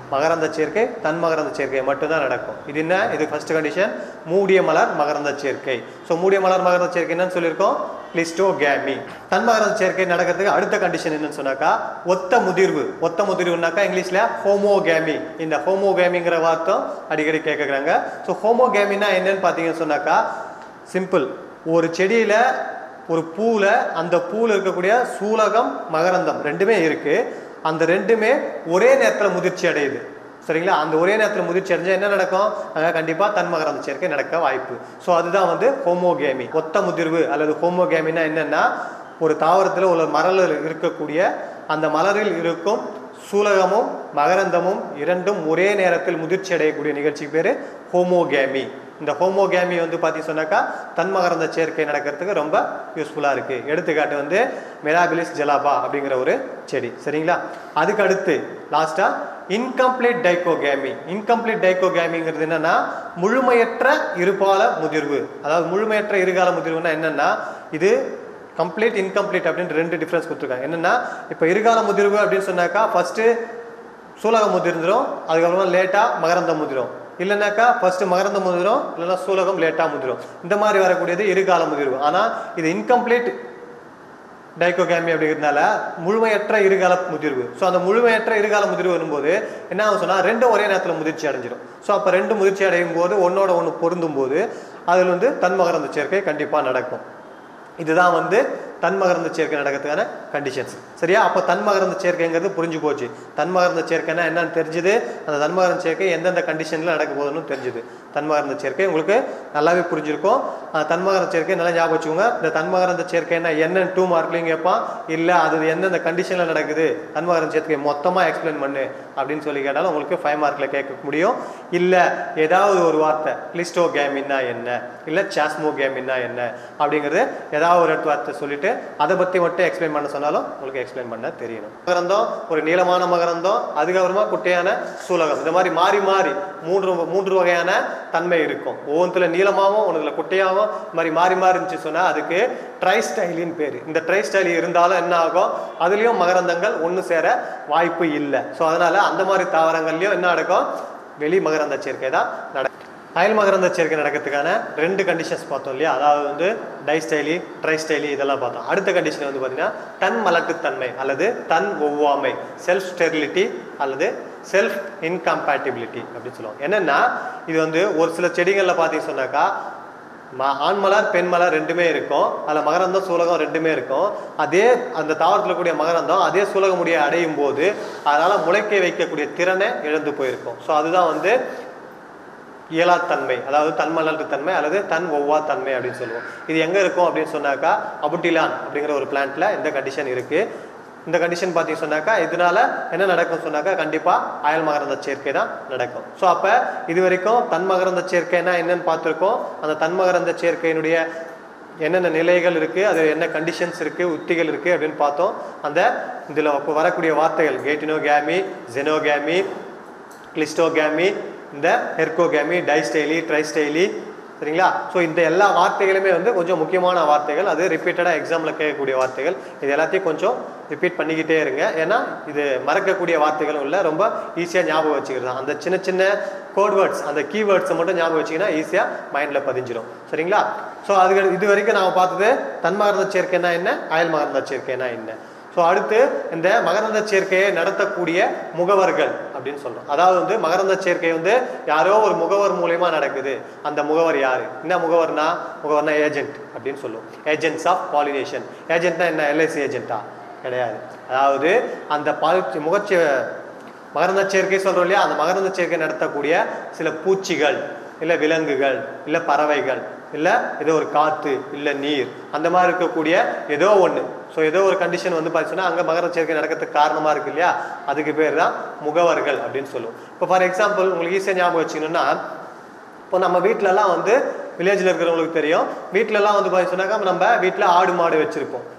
மகரந்த சேர்க்கை தன் மகரந்த சேர்க்கை மட்டும்தான் நடக்கும் இது என்ன இது ஃபர்ஸ்ட் கண்டிஷன் மூடிய மலர் மகரந்த சேர்க்கை ஸோ மூடிய மலர் மகரந்த சேர்க்கை என்னன்னு சொல்லியிருக்கோம் கிளிஸ்டோகேமி தன் மகரந்த சேர்க்கை நடக்கிறதுக்கு அடுத்த கண்டிஷன் என்னன்னு சொன்னாக்கா ஒத்த முதிர்வு ஒத்த முதிர்வுனாக்கா இங்கிலீஷ்ல ஹோமோகேமி இந்த ஹோமோகேமிங்கிற வார்த்தை அடிக்கடி கேட்குறாங்க ஸோ ஹோமோகேமினா என்னன்னு பார்த்தீங்கன்னு சொன்னாக்கா சிம்பிள் ஒரு செடியில ஒரு பூவில் அந்த பூவில் இருக்கக்கூடிய சூலகம் மகரந்தம் ரெண்டுமே இருக்கு அந்த ரெண்டுமே ஒரே நேரத்தில் முதிர்ச்சி அடையுது சரிங்களா அந்த ஒரே நேரத்தில் முதிர்ச்சி அடைஞ்சா என்ன நடக்கும் அங்கே கண்டிப்பாக தன்மகரந்த சேர்க்கை நடக்க வாய்ப்பு ஸோ அதுதான் வந்து ஹோமோகேமி ஒத்த முதிர்வு அல்லது ஹோமோகேமினா என்னன்னா ஒரு தாவரத்தில் ஒரு மலரில் இருக்கக்கூடிய அந்த மலரில் இருக்கும் சூலகமும் மகரந்தமும் இரண்டும் ஒரே நேரத்தில் முதிர்ச்சி அடையக்கூடிய நிகழ்ச்சிக்கு பேர் ஹோமோகேமி இந்த ஹோமோகேமி வந்து பார்த்தீங்க சொன்னாக்கா தன்மகரந்த சேர்க்கை நடக்கிறதுக்கு ரொம்ப யூஸ்ஃபுல்லாக இருக்குது எடுத்துக்காட்டு வந்து மெலாபிலிஸ் ஜெலாபா அப்படிங்கிற ஒரு செடி சரிங்களா அதுக்கு அடுத்து லாஸ்ட்டாக இன்கம்ப்ளீட் டைகோகேமி இன்கம்ப்ளீட் டைகோகேமிங்கிறது என்னன்னா முழுமையற்ற இருபால முதிர்வு அதாவது முழுமையற்ற இருகால முதிர்வுனா என்னன்னா இது கம்ப்ளீட் இன்கம்ப்ளீட் அப்படின்னு ரெண்டு டிஃப்ரென்ஸ் கொடுத்துருக்காங்க என்னன்னா இப்போ இருகால முதிர்வு அப்படின்னு சொன்னாக்கா ஃபர்ஸ்ட் சூலகம் முதிர்ந்துடும் அதுக்கப்புறமா லேட்டாக மகரந்தம் முதிரும் இல்லைனாக்கா ஃபர்ஸ்ட் மகரந்தம் முதிரும் இல்லைன்னா சூலகம் லேட்டாக முதிரும் இந்த மாதிரி வரக்கூடியது இருகால முதிர்வு ஆனால் இது இன்கம்ப்ளீட் டைகோகேமி அப்படிங்கிறதுனால முழுமையற்ற இருகால முதிர்வு ஸோ அந்த முழுமையற்ற இருகால முதிர்வு வரும்போது என்ன ஆகும் சொன்னால் ரெண்டும் ஒரே நேரத்தில் முதிர்ச்சி அடைஞ்சிடும் ஸோ அப்போ ரெண்டு முதிர்ச்சி அடையும் போது ஒன்னோட ஒன்று பொருந்தும் போது அதில் வந்து தன்மகரந்த சேர்க்கை கண்டிப்பாக நடக்கும் இதுதான் வந்து தன்மகரந்த சேர்க்கை நடக்கிறதுக்கான கண்டிஷன்ஸ் சரியா அப்போ தன்மகரந்த சேர்க்கைங்கிறது புரிஞ்சு போச்சு தன்மகரந்த சேர்க்கைன்னா என்னன்னு தெரிஞ்சுது அந்த தன்மகரந்த சேர்க்கை எந்தெந்த கண்டிஷனில் நடக்க போகுதுன்னு தெரிஞ்சுது தன்மகரந்த சேர்க்கை உங்களுக்கு நல்லாவே புரிஞ்சிருக்கும் அஹ் தன்மகரந்த சேர்க்கை நல்லா ஞாபகம் வச்சுக்கோங்க இந்த தன்மகரந்த சேர்க்கைன்னா என்னன்னு டூ மார்க்லையும் கேட்பான் இல்லை அது எந்தெந்த கண்டிஷனில் நடக்குது தன்மகரந்த சேர்க்கை மொத்தமாக எக்ஸ்பிளைன் பண்ணு அப்படின்னு சொல்லி கேட்டாலும் உங்களுக்கு ஃபைவ் மார்க்கில் கேட்க முடியும் இல்லை ஏதாவது ஒரு வார்த்தை கிளிஸ்டோ கேமின்னா என்ன இல்லை சாஸ்மோ கேமின்னா என்ன அப்படிங்கிறது ஏதாவது ஒரு இடத்து வார்த்தை சொல்லிட்டு அதை பற்றி மட்டும் எக்ஸ்பிளைன் பண்ண சொன்னாலும் உங்களுக்கு எக்ஸ்பிளைன் பண்ண தெரியணும் மகரந்தம் ஒரு நீளமான மகரந்தம் அதுக்கப்புறமா குட்டையான சூலகம் இந்த மாதிரி மாறி மாறி மூன்று மூன்று வகையான தன்மை இருக்கும் ஒவ்வொன்றுல நீளமாகவும் ஒன்றுல குட்டையாகவும் இந்த மாதிரி மாறி மாறி இருந்துச்சு சொன்னால் அதுக்கு ட்ரைஸ்டைலின்னு பேர் இந்த ட்ரைஸ்டைலி இருந்தாலும் என்ன ஆகும் அதுலேயும் மகரந்தங்கள் ஒன்று சேர வாய்ப்பு இல்லை ஸோ அதனால அந்த மாதிரி தாவரங்கள்லையும் என்ன நடக்கும் வெளி மகரந்த சேர்க்கை தான் நடக்கும் அயல் மகரந்த சேர்க்கை நடக்கிறதுக்கான ரெண்டு கண்டிஷன்ஸ் பார்த்தோம் இல்லையா அதாவது வந்து டைஸ்டைலி ட்ரைஸ்டைலி இதெல்லாம் பார்த்தோம் அடுத்த கண்டிஷன் வந்து பார்த்தீங்கன்னா தன் மலட்டுத்தன்மை அல்லது தன் ஒவ்வாமை செல்ஃப் ஸ்டெரிலிட்டி அல்லது செல்ஃப் இன்கம்பேட்டிபிலிட்டி அப்படின்னு சொல்லுவோம் என்னன்னா இது வந்து ஒரு சில செடிகளில் பார்த்தீங்க சொன்னாக்கா ம- ஆண் மலர் பெண் மலர் ரெண்டுமே இருக்கும் அதில் மகரந்தம் சூலகம் ரெண்டுமே இருக்கும் அதே அந்த தாவரத்தில் கூடிய மகரந்தம் அதே சூலக முடிய அடையும் போது அதனால் முளைக்க வைக்கக்கூடிய திறனை இழந்து போயிருக்கும் ஸோ அதுதான் வந்து இயலாத்தன்மை அதாவது தன்மலர்வு தன்மை அல்லது தன் ஒவ்வா தன்மை அப்படின்னு சொல்லுவோம் இது எங்கே இருக்கும் அப்படின்னு சொன்னாக்கா அபுட்டிலான் அப்படிங்கிற ஒரு பிளான்ட்ல இந்த கண்டிஷன் இருக்கு இந்த கண்டிஷன் பார்த்தீங்க சொன்னாக்கா இதனால என்ன நடக்கும் சொன்னாக்கா கண்டிப்பாக அயல் மகரந்த சேர்க்கை தான் நடக்கும் ஸோ அப்போ இது வரைக்கும் தன்மகரந்த சேர்க்கைனா என்னன்னு பார்த்துருக்கோம் அந்த தன்மகரந்த சேர்க்கையினுடைய என்னென்ன நிலைகள் இருக்குது அது என்ன கண்டிஷன்ஸ் இருக்குது உத்திகள் இருக்குது அப்படின்னு பார்த்தோம் அந்த இதில் இப்போ வரக்கூடிய வார்த்தைகள் கேட்டினோகேமி ஜெனோகேமி கிளிஸ்டோகேமி இந்த ஹெர்கோகேமி டைஸ்டைலி ட்ரைஸ்டைலி சரிங்களா ஸோ இந்த எல்லா வார்த்தைகளுமே வந்து கொஞ்சம் முக்கியமான வார்த்தைகள் அது ரிப்பீட்டடாக எக்ஸாமில் கேட்கக்கூடிய வார்த்தைகள் இது எல்லாத்தையும் கொஞ்சம் ரிப்பீட் பண்ணிக்கிட்டே இருங்க ஏன்னா இது மறக்கக்கூடிய வார்த்தைகளும் இல்லை ரொம்ப ஈஸியாக ஞாபகம் வச்சுக்கிறது தான். அந்த சின்ன சின்ன கோட் வேர்ட்ஸ் அந்த கீவேர்ட்ஸை மட்டும் ஞாபகம் வச்சிங்கன்னா ஈஸியாக மைண்டில் பதிஞ்சிரும் சரிங்களா ஸோ அதுக்கு இது வரைக்கும் நாம் பார்த்தது தன்மகரந்த சேர்க்கைனா என்ன அயல் மகரந்த சேர்க்கைனா என்ன ஸோ அடுத்து இந்த மகரந்த சேர்க்கையை நடத்தக்கூடிய முகவர்கள் அப்படின்னு சொல்றோம் அதாவது வந்து மகரந்த சேர்க்கை வந்து யாரோ ஒரு முகவர் மூலயமா நடக்குது அந்த முகவர் யாரு என்ன முகவர்னா முகவர்னா ஏஜென்ட் அப்படின்னு சொல்லுவோம் ஏஜென்ட்ஸ் ஆஃப் பாலினேஷன் ஏஜென்ட்னா என்ன எல்ஐசி ஏஜென்ட்டா கிடையாது அதாவது அந்த பால் முகச்ச மகரந்த சேர்க்கை சொல்றோம் இல்லையா அந்த மகரந்த சேர்க்கை நடத்தக்கூடிய சில பூச்சிகள் இல்லை விலங்குகள் இல்லை பறவைகள் இல்லை ஏதோ ஒரு காற்று இல்லை நீர் அந்த மாதிரி இருக்கக்கூடிய ஏதோ ஒன்று ஸோ ஏதோ ஒரு கண்டிஷன் வந்து பார்த்தீங்கன்னா அங்கே மகர சேர்க்கை நடக்கிறதுக்கு காரணமாக இருக்கு இல்லையா அதுக்கு பேர் தான் முகவர்கள் அப்படின்னு சொல்லுவோம் இப்போ ஃபார் எக்ஸாம்பிள் உங்களுக்கு ஈஸியாக ஞாபகம் வச்சுக்கணும்னா இப்போ நம்ம வீட்டிலலாம் வந்து வில்லேஜில் இருக்கிறவங்களுக்கு தெரியும் வீட்டிலலாம் வந்து பார்த்தீங்கன்னா நம்ம வீட்டில் ஆடு மாடு வச்சுருப்போம்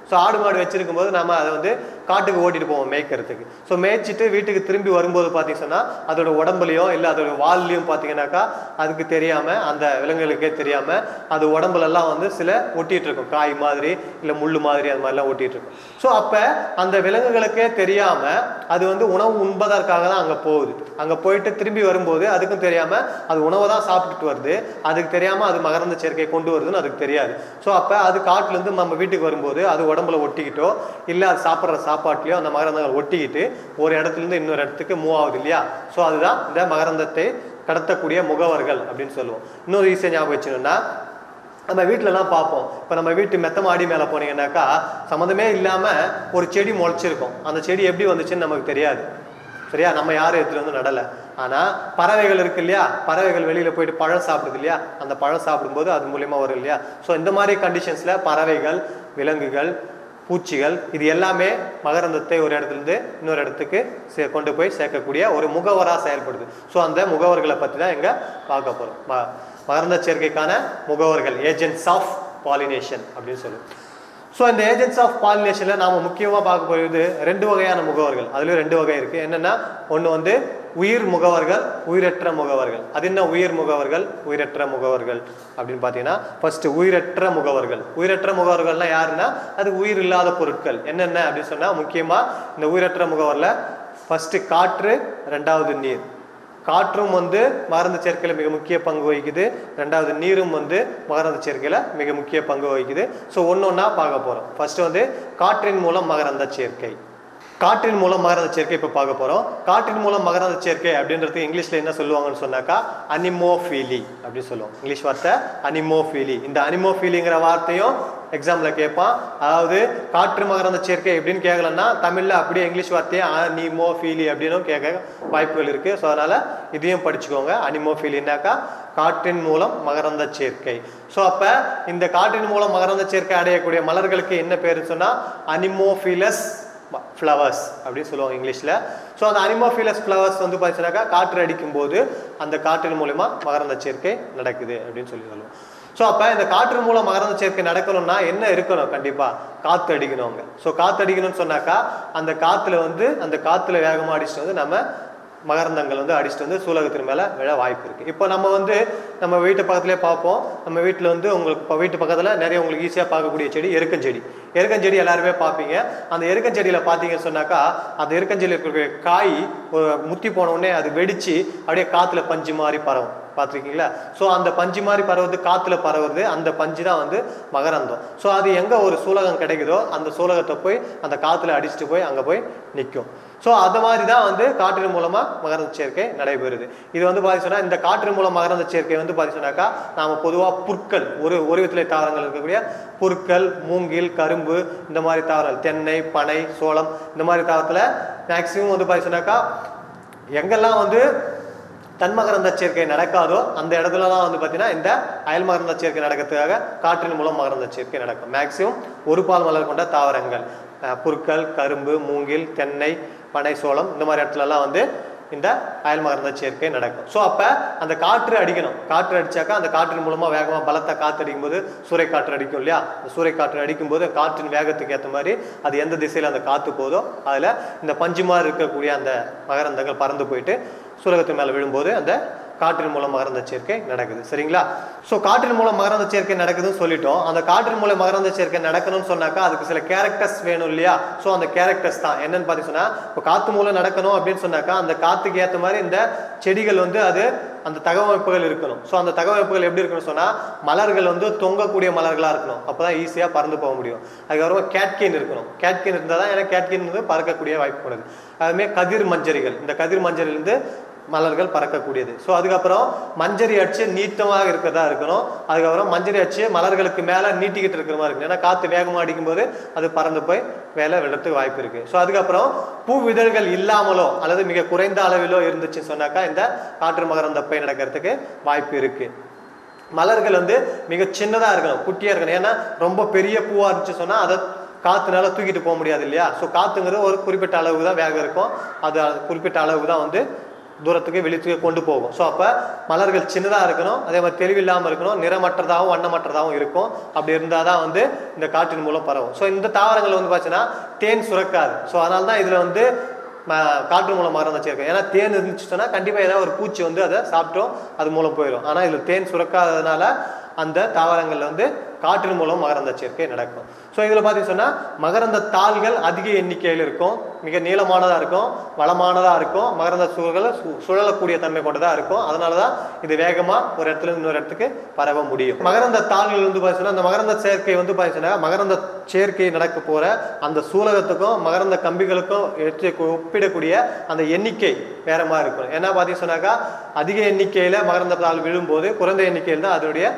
ஸோ ஆடு மாடு வச்சிருக்கும் போது நம்ம அதை வந்து காட்டுக்கு ஓட்டிட்டு போவோம் மேய்க்கிறதுக்கு ஸோ மேய்ச்சிட்டு வீட்டுக்கு திரும்பி வரும்போது பார்த்தீங்கன்னா அதோட உடம்புலையும் இல்லை அதோட வால்லையும் பார்த்தீங்கன்னாக்கா அதுக்கு தெரியாமல் அந்த விலங்குகளுக்கே தெரியாமல் அது உடம்புலலாம் வந்து சில ஒட்டிட்டு இருக்கும் காய் மாதிரி இல்லை முள்ளு மாதிரி அது மாதிரிலாம் ஒட்டிட்டு இருக்கும் ஸோ அப்போ அந்த விலங்குகளுக்கே தெரியாமல் அது வந்து உணவு உண்பதற்காக தான் அங்கே போகுது அங்கே போயிட்டு திரும்பி வரும்போது அதுக்கும் தெரியாமல் அது உணவை தான் சாப்பிட்டுட்டு வருது அதுக்கு தெரியாமல் அது மகரந்த சேர்க்கை கொண்டு வருதுன்னு அதுக்கு தெரியாது ஸோ அப்போ அது காட்டுலேருந்து நம்ம வீட்டுக்கு வரும்போது அது உடம்புல ஒட்டிக்கிட்டோ இல்லை அது சாப்பிட்ற சாப்பாட்லையோ அந்த மகரந்தங்கள் ஒட்டிக்கிட்டு ஒரு இடத்துலேருந்து இன்னொரு இடத்துக்கு மூவ் ஆகுது இல்லையா ஸோ அதுதான் இந்த மகரந்தத்தை கடத்தக்கூடிய முகவர்கள் அப்படின்னு சொல்லுவோம் இன்னொரு ஈஸியாக ஞாபகம் வச்சுக்கணும்னா நம்ம வீட்டிலலாம் பார்ப்போம் இப்போ நம்ம வீட்டு மெத்த மாடி மேலே போனீங்கன்னாக்கா சம்மந்தமே இல்லாமல் ஒரு செடி முளைச்சிருக்கும் அந்த செடி எப்படி வந்துச்சுன்னு நமக்கு தெரியாது சரியா நம்ம யாரும் எடுத்துட்டு வந்து நடலை ஆனால் பறவைகள் இருக்கு இல்லையா பறவைகள் வெளியில் போயிட்டு பழம் சாப்பிடுது இல்லையா அந்த பழம் சாப்பிடும்போது அது மூலியமாக வரும் இல்லையா ஸோ இந்த மாதிரி கண்டிஷன்ஸில் பறவைகள் விலங்குகள் பூச்சிகள் இது எல்லாமே மகரந்தத்தை ஒரு இடத்துலேருந்து இன்னொரு இடத்துக்கு சே- கொண்டு போய் சேர்க்கக்கூடிய ஒரு முகவராக செயல்படுது ஸோ அந்த முகவர்களை பற்றி தான் எங்க பார்க்க போகிறோம் ம மகரந்த சேர்க்கைக்கான முகவர்கள் ஏஜென்ட்ஸ் ஆஃப் பாலினேஷன் அப்படின்னு சொல்லுவோம் ஸோ இந்த ஏஜென்ட்ஸ் ஆஃப் பாலினேஷனில் நாம் முக்கியமாக பார்க்க போகிறது ரெண்டு வகையான முகவர்கள் அதுலேயும் ரெண்டு வகை இருக்குது என்னென்னா ஒன்று வந்து உயிர் முகவர்கள் உயிரற்ற முகவர்கள் அது என்ன உயிர் முகவர்கள் உயிரற்ற முகவர்கள் அப்படின்னு பார்த்தீங்கன்னா ஃபர்ஸ்ட் உயிரற்ற முகவர்கள் உயிரற்ற முகவர்கள்னா யாருன்னா அது உயிர் இல்லாத பொருட்கள் என்னென்ன அப்படின்னு சொன்னால் முக்கியமாக இந்த உயிரற்ற முகவரில் ஃபர்ஸ்ட் காற்று ரெண்டாவது நீர் காற்றும் வந்து மகரந்த சேர்க்கையில் மிக முக்கிய பங்கு வகிக்குது ரெண்டாவது நீரும் வந்து மகரந்த சேர்க்கையில் மிக முக்கிய பங்கு வகிக்குது ஸோ ஒன்று ஒன்றா பார்க்க போகிறோம் ஃபர்ஸ்ட் வந்து காற்றின் மூலம் மகரந்த சேர்க்கை காற்றின் மூலம் மகரந்த சேர்க்கை இப்போ பார்க்க போகிறோம் காற்றின் மூலம் மகரந்த சேர்க்கை அப்படின்றது இங்கிலீஷில் என்ன சொல்லுவாங்கன்னு சொன்னாக்கா அனிமோஃபீலி அப்படின்னு சொல்லுவோம் இங்கிலீஷ் வார்த்தை அனிமோஃபீலி இந்த அனிமோஃபீலிங்கிற வார்த்தையும் எக்ஸாமில் கேட்பான் அதாவது காற்று மகரந்த சேர்க்கை எப்படின்னு கேட்கலன்னா தமிழில் அப்படியே இங்கிலீஷ் வார்த்தையை அனிமோஃபீலி அப்படின்னும் கேட்க வாய்ப்புகள் இருக்குது ஸோ அதனால் இதையும் படிச்சுக்கோங்க அனிமோஃபீலினாக்கா காற்றின் மூலம் மகரந்த சேர்க்கை ஸோ அப்போ இந்த காற்றின் மூலம் மகரந்த சேர்க்கை அடையக்கூடிய மலர்களுக்கு என்ன பேருன்னு சொன்னால் அனிமோஃபிலஸ் ஃப்ளவர்ஸ் அப்படின்னு சொல்லுவாங்க இங்கிலீஷில் ஸோ அந்த அனிமோஃபிலஸ் ஃப்ளவர்ஸ் வந்து பார்த்தீங்கன்னாக்கா காற்று அடிக்கும்போது அந்த காற்றின் மூலமா மகரந்த சேர்க்கை நடக்குது அப்படின்னு சொல்லி சொல்லுவோம் ஸோ அப்போ இந்த காற்று மூலம் மகரந்த சேர்க்கை நடக்கணும்னா என்ன இருக்கணும் கண்டிப்பாக காற்று அடிக்கணும் அங்கே ஸோ காற்று அடிக்கணும்னு சொன்னாக்கா அந்த காற்றுல வந்து அந்த காற்றுல வேகமாக அடிச்சுட்டு வந்து நம்ம மகரந்தங்கள் வந்து அடிச்சுட்டு வந்து சூலகத்தின் மேலே விழ வாய்ப்பு இருக்குது இப்போ நம்ம வந்து நம்ம வீட்டு பக்கத்துலேயே பார்ப்போம் நம்ம வீட்டில் வந்து உங்களுக்கு இப்போ வீட்டு பக்கத்தில் நிறைய உங்களுக்கு ஈஸியாக பார்க்கக்கூடிய செடி எருக்கஞ்செடி எருக்கஞ்செடி எல்லாருமே பார்ப்பீங்க அந்த எருக்கஞ்செடியில் பார்த்தீங்கன்னு சொன்னாக்கா அந்த எருக்கஞ்செடியில் இருக்கக்கூடிய காய் ஒரு முத்தி போன உடனே அது வெடிச்சு அப்படியே காற்றுல பஞ்சு மாதிரி பரவும் பார்த்துருக்கீங்களா ஸோ அந்த பஞ்சு மாதிரி பரவுறது காற்றுல பரவுறது அந்த பஞ்சு தான் வந்து மகரந்தம் ஸோ அது எங்கே ஒரு சூலகம் கிடைக்குதோ அந்த சூலகத்தை போய் அந்த காற்றுல அடிச்சுட்டு போய் அங்கே போய் நிற்கும் ஸோ அது மாதிரி தான் வந்து காற்றின் மூலமாக மகரந்த சேர்க்கை நடைபெறுது இது வந்து பார்த்தீங்கன்னா இந்த காற்றின் மூலம் மகரந்த சேர்க்கை வந்து பார்த்தீங்கன்னாக்கா நாம் பொதுவாக புற்கள் ஒரு ஒரு விதத்திலே தாவரங்கள் இருக்கக்கூடிய புற்கள் மூங்கில் கரும்பு இந்த மாதிரி தாவரங்கள் தென்னை பனை சோளம் இந்த மாதிரி தாவரத்தில் மேக்சிமம் வந்து பார்த்தீங்கன்னாக்கா எங்கெல்லாம் வந்து தன்மகரந்த சேர்க்கை நடக்காதோ அந்த இடத்துல தான் வந்து பார்த்தீங்கன்னா இந்த அயல் மகரந்த சேர்க்கை நடக்கிறதுக்காக காற்றின் மூலம் மகரந்த சேர்க்கை நடக்கும் மேக்சிமம் ஒரு பால் மலர் கொண்ட தாவரங்கள் அஹ், புற்கள் கரும்பு மூங்கில் தென்னை பனை சோளம் இந்த மாதிரி இடத்துலலாம் வந்து இந்த அயல் மகரந்த சேர்க்கை நடக்கும் ஸோ அப்போ அந்த காற்று அடிக்கணும் காற்று அடிச்சாக்கா அந்த காற்றின் மூலமாக வேகமாக பலத்த காற்று அடிக்கும்போது சூறை காற்று அடிக்கும் இல்லையா அந்த சூறை காற்று அடிக்கும்போது காற்றின் வேகத்துக்கு ஏற்ற மாதிரி அது எந்த திசையில் அந்த காற்று போதோ அதில் இந்த பஞ்சு மாதிரி இருக்கக்கூடிய அந்த மகரந்தங்கள் பறந்து போயிட்டு சூலகத்தின் மேலே விழும்போது அந்த காற்றின் மூலம் மகரந்த சேர்க்கை நடக்குது சரிங்களா ஸோ காற்றின் மூலம் மகரந்த சேர்க்கை நடக்குதுன்னு சொல்லிட்டோம் அந்த காற்றின் மூலம் மகரந்த சேர்க்கை நடக்கணும்னு சொன்னாக்கா அதுக்கு சில கேரக்டர்ஸ் வேணும் இல்லையா ஸோ அந்த கேரக்டர்ஸ் தான் என்னன்னு பார்த்தீங்கன்னா இப்போ காற்று மூலம் நடக்கணும் அப்படின்னு சொன்னாக்கா அந்த காற்றுக்கு ஏற்ற மாதிரி இந்த செடிகள் வந்து அது அந்த தகவமைப்புகள் இருக்கணும் ஸோ அந்த தகவமைப்புகள் எப்படி இருக்கணும்னு சொன்னால் மலர்கள் வந்து தொங்கக்கூடிய மலர்களாக இருக்கணும் அப்போ தான் ஈஸியாக பறந்து போக முடியும் அதுக்கப்புறமா கேட்கின் இருக்கணும் கேட்கின் இருந்தால் தான் ஏன்னா கேட்கின் வந்து பறக்கக்கூடிய வாய்ப்பு உள்ளது அதுமாதிரி கதிர் மஞ்சரிகள் இந்த கதிர் மஞ்சரிலிருந்து மலர்கள் பறக்கக்கூடியது ஸோ அதுக்கப்புறம் மஞ்சரி அச்சு நீட்டமாக இருக்கிறதா இருக்கணும் அதுக்கப்புறம் மஞ்சரி அச்சு மலர்களுக்கு மேலே நீட்டிக்கிட்டு இருக்கிற மாதிரி இருக்கணும் ஏன்னா காற்று வேகமாக அடிக்கும்போது அது பறந்து போய் மேலே விடுறதுக்கு வாய்ப்பு இருக்கு ஸோ அதுக்கப்புறம் பூ விதழ்கள் இல்லாமலோ அல்லது மிக குறைந்த அளவிலோ இருந்துச்சுன்னு சொன்னாக்கா இந்த காற்று மகரந்தப்பை நடக்கிறதுக்கு வாய்ப்பு இருக்கு மலர்கள் வந்து மிக சின்னதாக இருக்கணும் குட்டியாக இருக்கணும் ஏன்னா ரொம்ப பெரிய பூவாக இருந்துச்சு சொன்னால் அதை காற்றுனால தூக்கிட்டு போக முடியாது இல்லையா ஸோ காற்றுங்கிறது ஒரு குறிப்பிட்ட அளவுக்கு தான் வேகம் இருக்கும் அது அது குறிப்பிட்ட அளவுக்கு தான் வந்து தூரத்துக்கு வெளிச்சுக்கு கொண்டு போகும் ஸோ அப்போ மலர்கள் சின்னதாக இருக்கணும் அதே மாதிரி தெளிவில்லாமல் இருக்கணும் நிறமற்றதாகவும் வண்ணமற்றதாகவும் இருக்கும் அப்படி இருந்தால் தான் வந்து இந்த காற்றின் மூலம் பரவும் ஸோ இந்த தாவரங்கள் வந்து பார்த்தீங்கன்னா தேன் சுரக்காது ஸோ அதனால தான் இதில் வந்து ம- காற்று மூலம் மகரந்த சேர்க்கை ஏன்னா தேன் இருந்துச்சுன்னா கண்டிப்பாக ஏதாவது ஒரு பூச்சி வந்து அதை சாப்பிட்டோம் அது மூலம் போயிடும் ஆனால் இதில் தேன் சுரக்காததுனால அந்த தாவரங்கள்ல வந்து காற்றின் மூலம் மகரந்த சேர்க்கை நடக்கும் ஸோ இதில் பார்த்தீங்கன்னு சொன்னால் மகரந்த தாள்கள் அதிக எண்ணிக்கையில் இருக்கும் மிக நீளமானதாக இருக்கும் வளமானதாக இருக்கும் மகரந்த சுழல்கள் சு- சுழலக்கூடிய தன்மை கொண்டதாக இருக்கும் அதனால தான் இது வேகமாக ஒரு இடத்துல இருந்து இன்னொரு இடத்துக்கு பரவ முடியும் மகரந்த தாள்கள் வந்து பார்த்தீங்கன்னா அந்த மகரந்த சேர்க்கை வந்து பார்த்தீங்கன்னா மகரந்த சேர்க்கை நடக்க போகிற அந்த சூலகத்துக்கும் மகரந்த கம்பிகளுக்கும் எடுத்து ஒப்பிடக்கூடிய அந்த எண்ணிக்கை வேற மாதிரி இருக்கும் ஏன்னா பார்த்தீங்கன்னு சொன்னாக்கா அதிக எண்ணிக்கையில் மகரந்த தாள் விழும்போது குறைந்த எண்ணிக்கையில் தான் அதனுடைய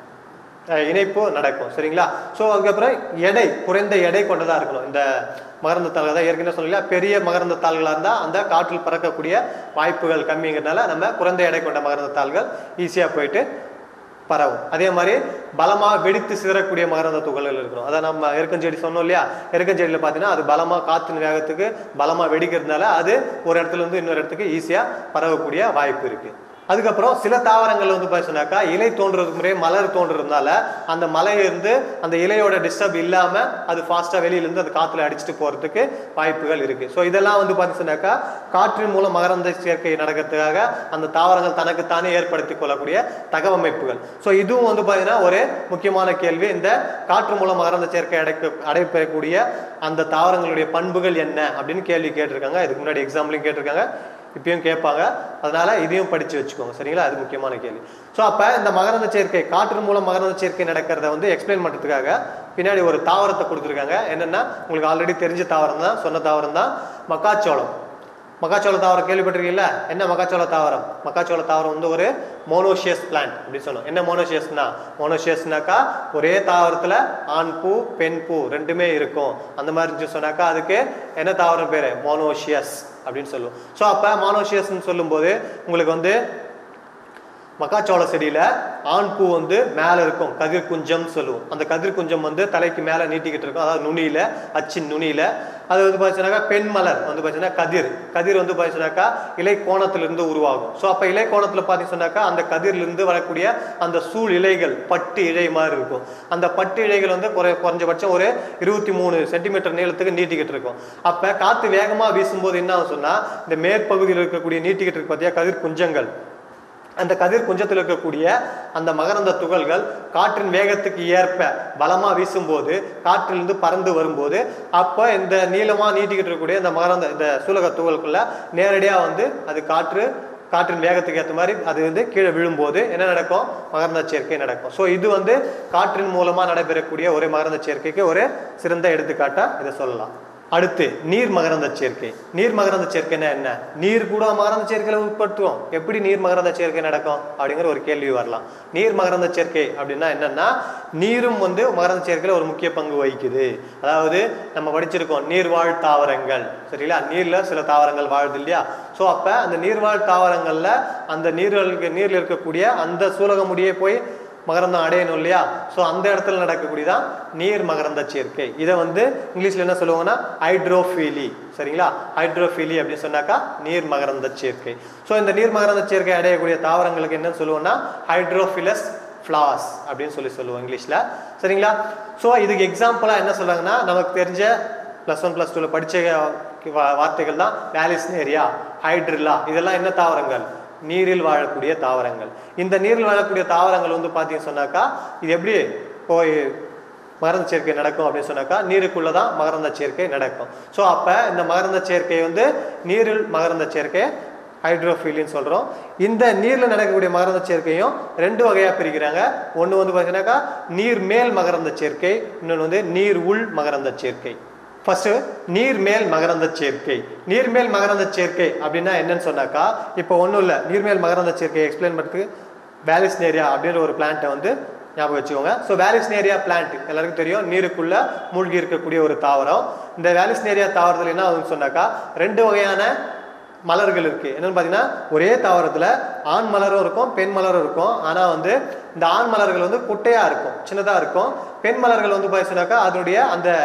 அஹ் இணைப்பு நடக்கும் சரிங்களா ஸோ அதுக்கப்புறம் எடை குறைந்த எடை கொண்டதாக இருக்கணும் இந்த மகரந்த தாள்கள் தான் ஏற்கனவே சொல்லல பெரிய மகரந்த தாள்களாக இருந்தால் அந்த காற்றில் பறக்கக்கூடிய வாய்ப்புகள் கம்மிங்கிறதுனால நம்ம குறைந்த எடை கொண்ட மகரந்த தாள்கள் ஈஸியாக போயிட்டு பரவும் அதே மாதிரி பலமாக வெடித்து சிதறக்கூடிய மகரந்த துகள்கள் இருக்கணும் அதான் நம்ம எருக்கஞ்செடி சொன்னோம் இல்லையா எருக்கஞ்செடியில் பார்த்தீங்கன்னா அது பலமாக காற்றின் வேகத்துக்கு பலமாக வெடிக்கிறதுனால அது ஒரு இடத்துல இருந்து இன்னொரு இடத்துக்கு ஈஸியாக பரவக்கூடிய வாய்ப்பு இருக்குது அதுக்கப்புறம் சில தாவரங்கள் வந்து பார்த்தீங்கன்னாக்கா இலை தோன்றதுக்கு முறையே மலர் தோன்றதுனால அந்த மலையிலிருந்து அந்த இலையோட டிஸ்டர்ப் இல்லாமல் அது ஃபாஸ்ட்டாக வெளியிலேருந்து அந்த காற்றுல அடிச்சுட்டு போகிறதுக்கு வாய்ப்புகள் இருக்குது ஸோ இதெல்லாம் வந்து பார்த்தீங்கன்னாக்கா காற்றின் மூலம் மகரந்த சேர்க்கை நடக்கிறதுக்காக அந்த தாவரங்கள் தனக்குத்தானே ஏற்படுத்தி கொள்ளக்கூடிய தகவமைப்புகள் ஸோ இதுவும் வந்து பார்த்தீங்கன்னா ஒரு முக்கியமான கேள்வி இந்த காற்று மூலம் மகரந்த சேர்க்கை அடைக்க அடைப்பெறக்கூடிய அந்த தாவரங்களுடைய பண்புகள் என்ன அப்படின்னு கேள்வி கேட்டிருக்காங்க இதுக்கு முன்னாடி எக்ஸாம்பிளையும் கேட்டிருக்காங்க இப்பயும் கேட்பாங்க அதனால இதையும் படிச்சு வச்சுக்கோங்க சரிங்களா அது முக்கியமான கேள்வி ஸோ அப்போ இந்த மகரந்த சேர்க்கை காற்று மூலம் மகரந்த சேர்க்கை நடக்கிறத வந்து எக்ஸ்பிளைன் பண்ணுறதுக்காக பின்னாடி ஒரு தாவரத்தை கொடுத்துருக்காங்க என்னன்னா உங்களுக்கு ஆல்ரெடி தெரிஞ்ச தாவரம் தான் சொன்ன தாவரம் தான் மக்காச்சோளம் மக்காச்சோள தாவரம் கேள்விப்பட்டிருக்கீங்களா என்ன மக்காச்சோள தாவரம் மக்காச்சோள தாவரம் வந்து ஒரு மோனோஷியஸ் பிளான்ட் அப்படின்னு சொன்னோம் என்ன மோனோஷியஸ்னா மோனோஷியஸ்னாக்கா ஒரே தாவரத்துல ஆண் பூ பெண் பூ ரெண்டுமே இருக்கும் அந்த மாதிரி இருந்துச்சு சொன்னாக்கா அதுக்கு என்ன தாவரம் பேரு மோனோஷியஸ் அப்படின்னு சொல்லுவோம் ஸோ அப்போ மோனோஷியஸ்ன்னு சொல்லும்போது உங்களுக்கு வந்து மக்காச்சோள செடியில ஆண் பூ வந்து மேல இருக்கும் கதிர் குஞ்சம் சொல்லுவோம் அந்த கதிர் குஞ்சம் வந்து தலைக்கு மேல நீட்டிக்கிட்டு இருக்கும் அதாவது நுனியில அச்சின் நுனியில அது வந்து பார்த்தீங்கன்னாக்கா பெண் மலர் வந்து பார்த்தீங்கன்னா கதிர் கதிர் வந்து பார்த்தீங்கன்னாக்கா இலை கோணத்திலிருந்து உருவாகும் ஸோ அப்போ இலை கோணத்தில் பார்த்தீங்கன்னாக்கா அந்த கதிரிலிருந்து வரக்கூடிய அந்த சூழ் இலைகள் பட்டு இழை மாதிரி இருக்கும் அந்த பட்டு இழைகள் வந்து குறை குறைஞ்சபட்சம் ஒரு இருபத்தி மூணு சென்டிமீட்டர் நீளத்துக்கு நீட்டிக்கிட்டு இருக்கும் அப்போ காற்று வேகமாக வீசும்போது என்ன ஆகும் சொன்னா இந்த மேற்பகுதியில் இருக்கக்கூடிய நீட்டிக்கிட்டு இருக்கு பார்த்தியா கதிர் குஞ்சங்கள் அந்த கதிர் குஞ்சத்தில் இருக்கக்கூடிய அந்த மகரந்த துகள்கள் காற்றின் வேகத்துக்கு ஏற்ப பலமா வீசும்போது காற்றிலிருந்து பறந்து வரும்போது அப்போ இந்த நீளமா நீட்டிக்கிட்டு இருக்கக்கூடிய இந்த மகரந்த இந்த சூலக துகள்குள்ள நேரடியா வந்து அது காற்று காற்றின் வேகத்துக்கு ஏற்ற மாதிரி அது வந்து கீழே விழும்போது என்ன நடக்கும் மகரந்த சேர்க்கை நடக்கும் ஸோ இது வந்து காற்றின் மூலமா நடைபெறக்கூடிய ஒரு மகரந்த சேர்க்கைக்கு ஒரு சிறந்த எடுத்துக்காட்டா இதை சொல்லலாம் அடுத்து நீர் மகரந்த சேர்க்கை நீர் மகரந்த சேர்க்கைன்னா என்ன நீர் கூட மகரந்த சேர்க்கையில உட்படுத்துவோம் எப்படி நீர் மகரந்த சேர்க்கை நடக்கும் அப்படிங்கிற ஒரு கேள்வி வரலாம் நீர் மகரந்த சேர்க்கை அப்படின்னா என்னன்னா நீரும் வந்து மகரந்த சேர்க்கையில ஒரு முக்கிய பங்கு வகிக்குது அதாவது நம்ம படிச்சிருக்கோம் நீர்வாழ் தாவரங்கள் சரிங்களா நீர்ல சில தாவரங்கள் வாழுது இல்லையா ஸோ அப்ப அந்த நீர்வாழ் தாவரங்கள்ல அந்த நீர்களுக்கு நீர்ல இருக்கக்கூடிய அந்த சூலக முடியே போய் மகரந்தம் அடையணும் இல்லையா ஸோ அந்த இடத்துல நடக்கக்கூடியதான் நீர் மகரந்த சேர்க்கை இதை வந்து இங்கிலீஷ்ல என்ன சொல்லுவாங்கன்னா ஹைட்ரோஃபீலி சரிங்களா ஹைட்ரோஃபீலி அப்படின்னு சொன்னாக்கா நீர் மகரந்த சேர்க்கை ஸோ இந்த நீர் மகரந்த சேர்க்கை அடையக்கூடிய தாவரங்களுக்கு என்ன சொல்லுவோம்னா ஹைட்ரோஃபிலஸ் ஃப்ளாஸ் அப்படின்னு சொல்லி சொல்லுவோம் இங்கிலீஷில் சரிங்களா ஸோ இதுக்கு எக்ஸாம்பிளாக என்ன சொல்றாங்கன்னா நமக்கு தெரிஞ்ச ப்ளஸ் ஒன் ப்ளஸ் டூவில் படித்த வா- வார்த்தைகள் தான் வேலிஸ்னேரியா ஹைட்ரில்லா இதெல்லாம் என்ன தாவரங்கள் நீரில் வாழக்கூடிய தாவரங்கள் இந்த நீரில் வாழக்கூடிய தாவரங்கள் வந்து பார்த்தீங்கன்னு சொன்னாக்கா இது எப்படி போய் மகரந்த சேர்க்கை நடக்கும் அப்படின்னு சொன்னாக்கா நீருக்குள்ள தான் மகரந்த சேர்க்கை நடக்கும் ஸோ அப்போ இந்த மகரந்த சேர்க்கை வந்து நீரில் மகரந்த சேர்க்கை ஹைட்ரோஃபீலின்னு சொல்கிறோம் இந்த நீரில் நடக்கக்கூடிய மகரந்த சேர்க்கையும் ரெண்டு வகையாக பிரிக்கிறாங்க ஒன்று வந்து பார்த்தீங்கன்னாக்கா நீர் மேல் மகரந்த சேர்க்கை இன்னொன்று வந்து நீர் உள் மகரந்த சேர்க்கை ஃபர்ஸ்ட் நீர்மேல் மகரந்த சேர்க்கை நீர்மேல் மகரந்த சேர்க்கை அப்படின்னா என்னன்னு சொன்னாக்கா இப்போ ஒன்றும் இல்லை நீர்மேல் மகரந்த சேர்க்கையை எக்ஸ்பிளைன் பண்ணுறதுக்கு வேலிஸ்னேரியா அப்படின்ற ஒரு பிளான்ட்டை வந்து ஞாபகம் வச்சுக்கோங்க ஸோ வேலிஸ்னேரியா பிளான்ட் எல்லாருக்கும் தெரியும் நீருக்குள்ள மூழ்கி இருக்கக்கூடிய ஒரு தாவரம் இந்த வேலிஸ்னேரியா தாவரத்தில் என்ன ஆகுதுன்னு சொன்னாக்கா ரெண்டு வகையான மலர்கள் இருக்கு என்னன்னு பார்த்தீங்கன்னா ஒரே தாவரத்தில் ஆண் மலரும் இருக்கும் பெண் மலரும் இருக்கும் ஆனால் வந்து இந்த ஆண் மலர்கள் வந்து குட்டையாக இருக்கும் சின்னதாக இருக்கும் பெண் மலர்கள் வந்து பார்த்தீங்கன்னாக்கா அதனுடைய அந்த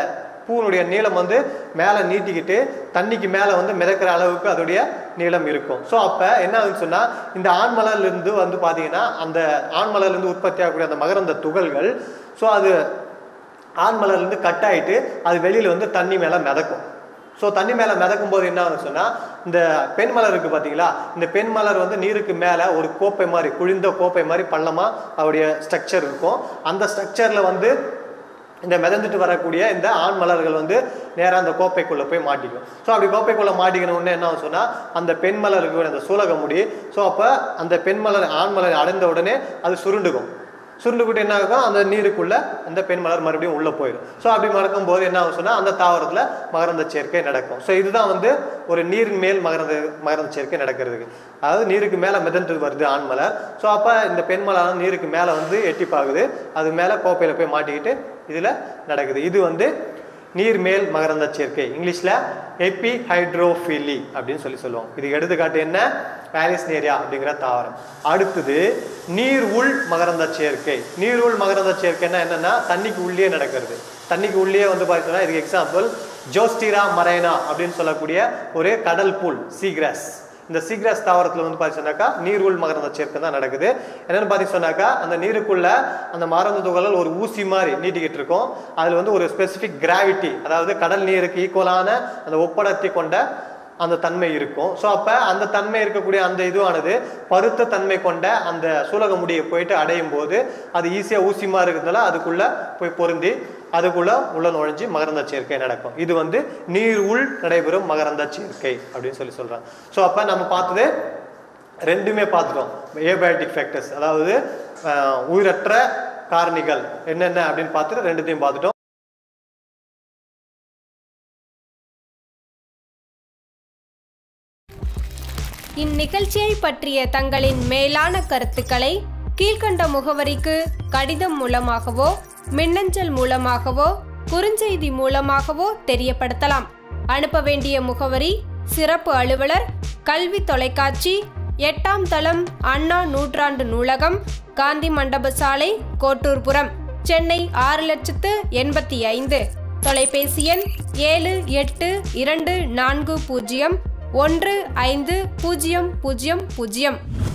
பூனுடைய நீளம் வந்து மேலே நீட்டிக்கிட்டு தண்ணிக்கு மேலே வந்து மிதக்கிற அளவுக்கு அதோடைய நீளம் இருக்கும் ஸோ அப்போ என்ன ஆகுதுன்னு சொன்னால் இந்த ஆண்மலர்லேருந்து வந்து பார்த்தீங்கன்னா அந்த ஆண்மலர்லேருந்து உற்பத்தி ஆகக்கூடிய அந்த மகரந்த துகள்கள் ஸோ அது ஆண்மலர்லேருந்து கட் ஆயிட்டு அது வெளியில் வந்து தண்ணி மேலே மிதக்கும் ஸோ தண்ணி மேலே மிதக்கும் போது என்ன ஆகுதுன்னு சொன்னால் இந்த பெண் மலர் இருக்குது பார்த்தீங்களா இந்த பெண் மலர் வந்து நீருக்கு மேலே ஒரு கோப்பை மாதிரி குழிந்த கோப்பை மாதிரி பள்ளமாக அவருடைய ஸ்ட்ரக்சர் இருக்கும் அந்த ஸ்ட்ரக்சரில் வந்து இந்த மிதந்துட்டு வரக்கூடிய இந்த ஆண் மலர்கள் வந்து நேராக அந்த கோப்பைக்குள்ளே போய் மாட்டிக்கும் ஸோ அப்படி கோப்பைக்குள்ளே மாட்டிக்கணும் உடனே என்ன ஆகும் சொன்னால் அந்த பெண் மலருக்கு அந்த சூலக முடி ஸோ அப்போ அந்த பெண் மலர் ஆண் மலர் அடைந்த உடனே அது சுருண்டுக்கும் சுருண்டுக்கிட்டு என்ன ஆகும் அந்த நீருக்குள்ள அந்த பெண் மலர் மறுபடியும் உள்ளே போயிடும் ஸோ அப்படி மறக்கும் போது என்ன ஆகும் சொன்னால் அந்த தாவரத்தில் மகரந்த சேர்க்கை நடக்கும் ஸோ இதுதான் வந்து ஒரு நீரின் மேல் மகரந்த மகரந்த சேர்க்கை நடக்கிறதுக்கு அதாவது நீருக்கு மேலே மிதந்து வருது ஆண் மலர் ஸோ அப்போ இந்த பெண் மலர் நீருக்கு மேலே வந்து எட்டி பாகுது அது மேலே கோப்பையில் போய் மாட்டிக்கிட்டு இதில் நடக்குது இது வந்து நீர் மேல் மகரந்த சேர்க்கை இங்கிலீஷில் எப்பி ஹைட்ரோஃபிலி அப்படின்னு சொல்லி சொல்லுவோம் இதுக்கு எடுத்துக்காட்டு என்ன பாரிஸ்னேரியா அப்படிங்கிற தாவரம் அடுத்தது நீர் உள் மகரந்த சேர்க்கை நீர் உள் மகரந்த சேர்க்கைன்னா என்னன்னா தண்ணிக்கு உள்ளே நடக்கிறது தண்ணிக்கு உள்ளே வந்து பார்த்தீங்கன்னா இதுக்கு எக்ஸாம்பிள் ஜோஸ்டிரா மரைனா அப்படின்னு சொல்லக்கூடிய ஒரு கடல் புல் சீக்ராஸ் இந்த சீக்ராஸ் தாவரத்தில் வந்து பார்த்தீங்கன்னாக்கா நீர் உள் மகரந்த சேர்க்கை தான் நடக்குது என்னன்னு பார்த்தீங்க சொன்னாக்கா அந்த நீருக்குள்ள அந்த மகரந்த துகள்கள் ஒரு ஊசி மாதிரி நீட்டிக்கிட்டு இருக்கும் அதில் வந்து ஒரு ஸ்பெசிஃபிக் கிராவிட்டி அதாவது கடல் நீருக்கு ஈக்குவலான அந்த ஒப்படத்தை கொண்ட அந்த தன்மை இருக்கும் ஸோ அப்போ அந்த தன்மை இருக்கக்கூடிய அந்த இதுவானது பருத்த தன்மை கொண்ட அந்த சூலக முடியை போயிட்டு அடையும் போது அது ஈஸியாக ஊசிமா இருக்கிறதுனால அதுக்குள்ள போய் பொருந்தி அதுக்குள்ள உள்ள நுழைஞ்சு மகரந்த சேர்க்கை நடக்கும் இது வந்து நீர் உள் நடைபெறும் மகரந்த சேர்க்கை அப்படின்னு சொல்லி சொல்றாங்க ஸோ அப்போ நம்ம பார்த்தது ரெண்டுமே பார்த்துட்டோம் ஏபயோட்டிக் ஃபேக்டர்ஸ் அதாவது அஹ், உயிரற்ற காரணிகள் என்னென்ன அப்படின்னு பார்த்துட்டு ரெண்டுத்தையும் பார்த்துட்டோம் இந்நிகழ்ச்சியை பற்றிய தங்களின் மேலான கருத்துக்களை கீழ்க்கண்ட முகவரிக்கு கடிதம் மூலமாகவோ மின்னஞ்சல் மூலமாகவோ குறுஞ்செய்தி மூலமாகவோ தெரியப்படுத்தலாம் அனுப்ப வேண்டிய முகவரி சிறப்பு அலுவலர் கல்வி தொலைக்காட்சி எட்டாம் தளம் அண்ணா நூற்றாண்டு நூலகம் காந்தி மண்டப சாலை கோட்டூர்புரம் சென்னை ஆறு லட்சத்து எண்பத்தி ஐந்து தொலைபேசி எண் ஏழு எட்டு இரண்டு நான்கு பூஜ்ஜியம் ஒன்று ஐந்து பூஜ்ஜியம் பூஜ்ஜியம் பூஜ்ஜியம்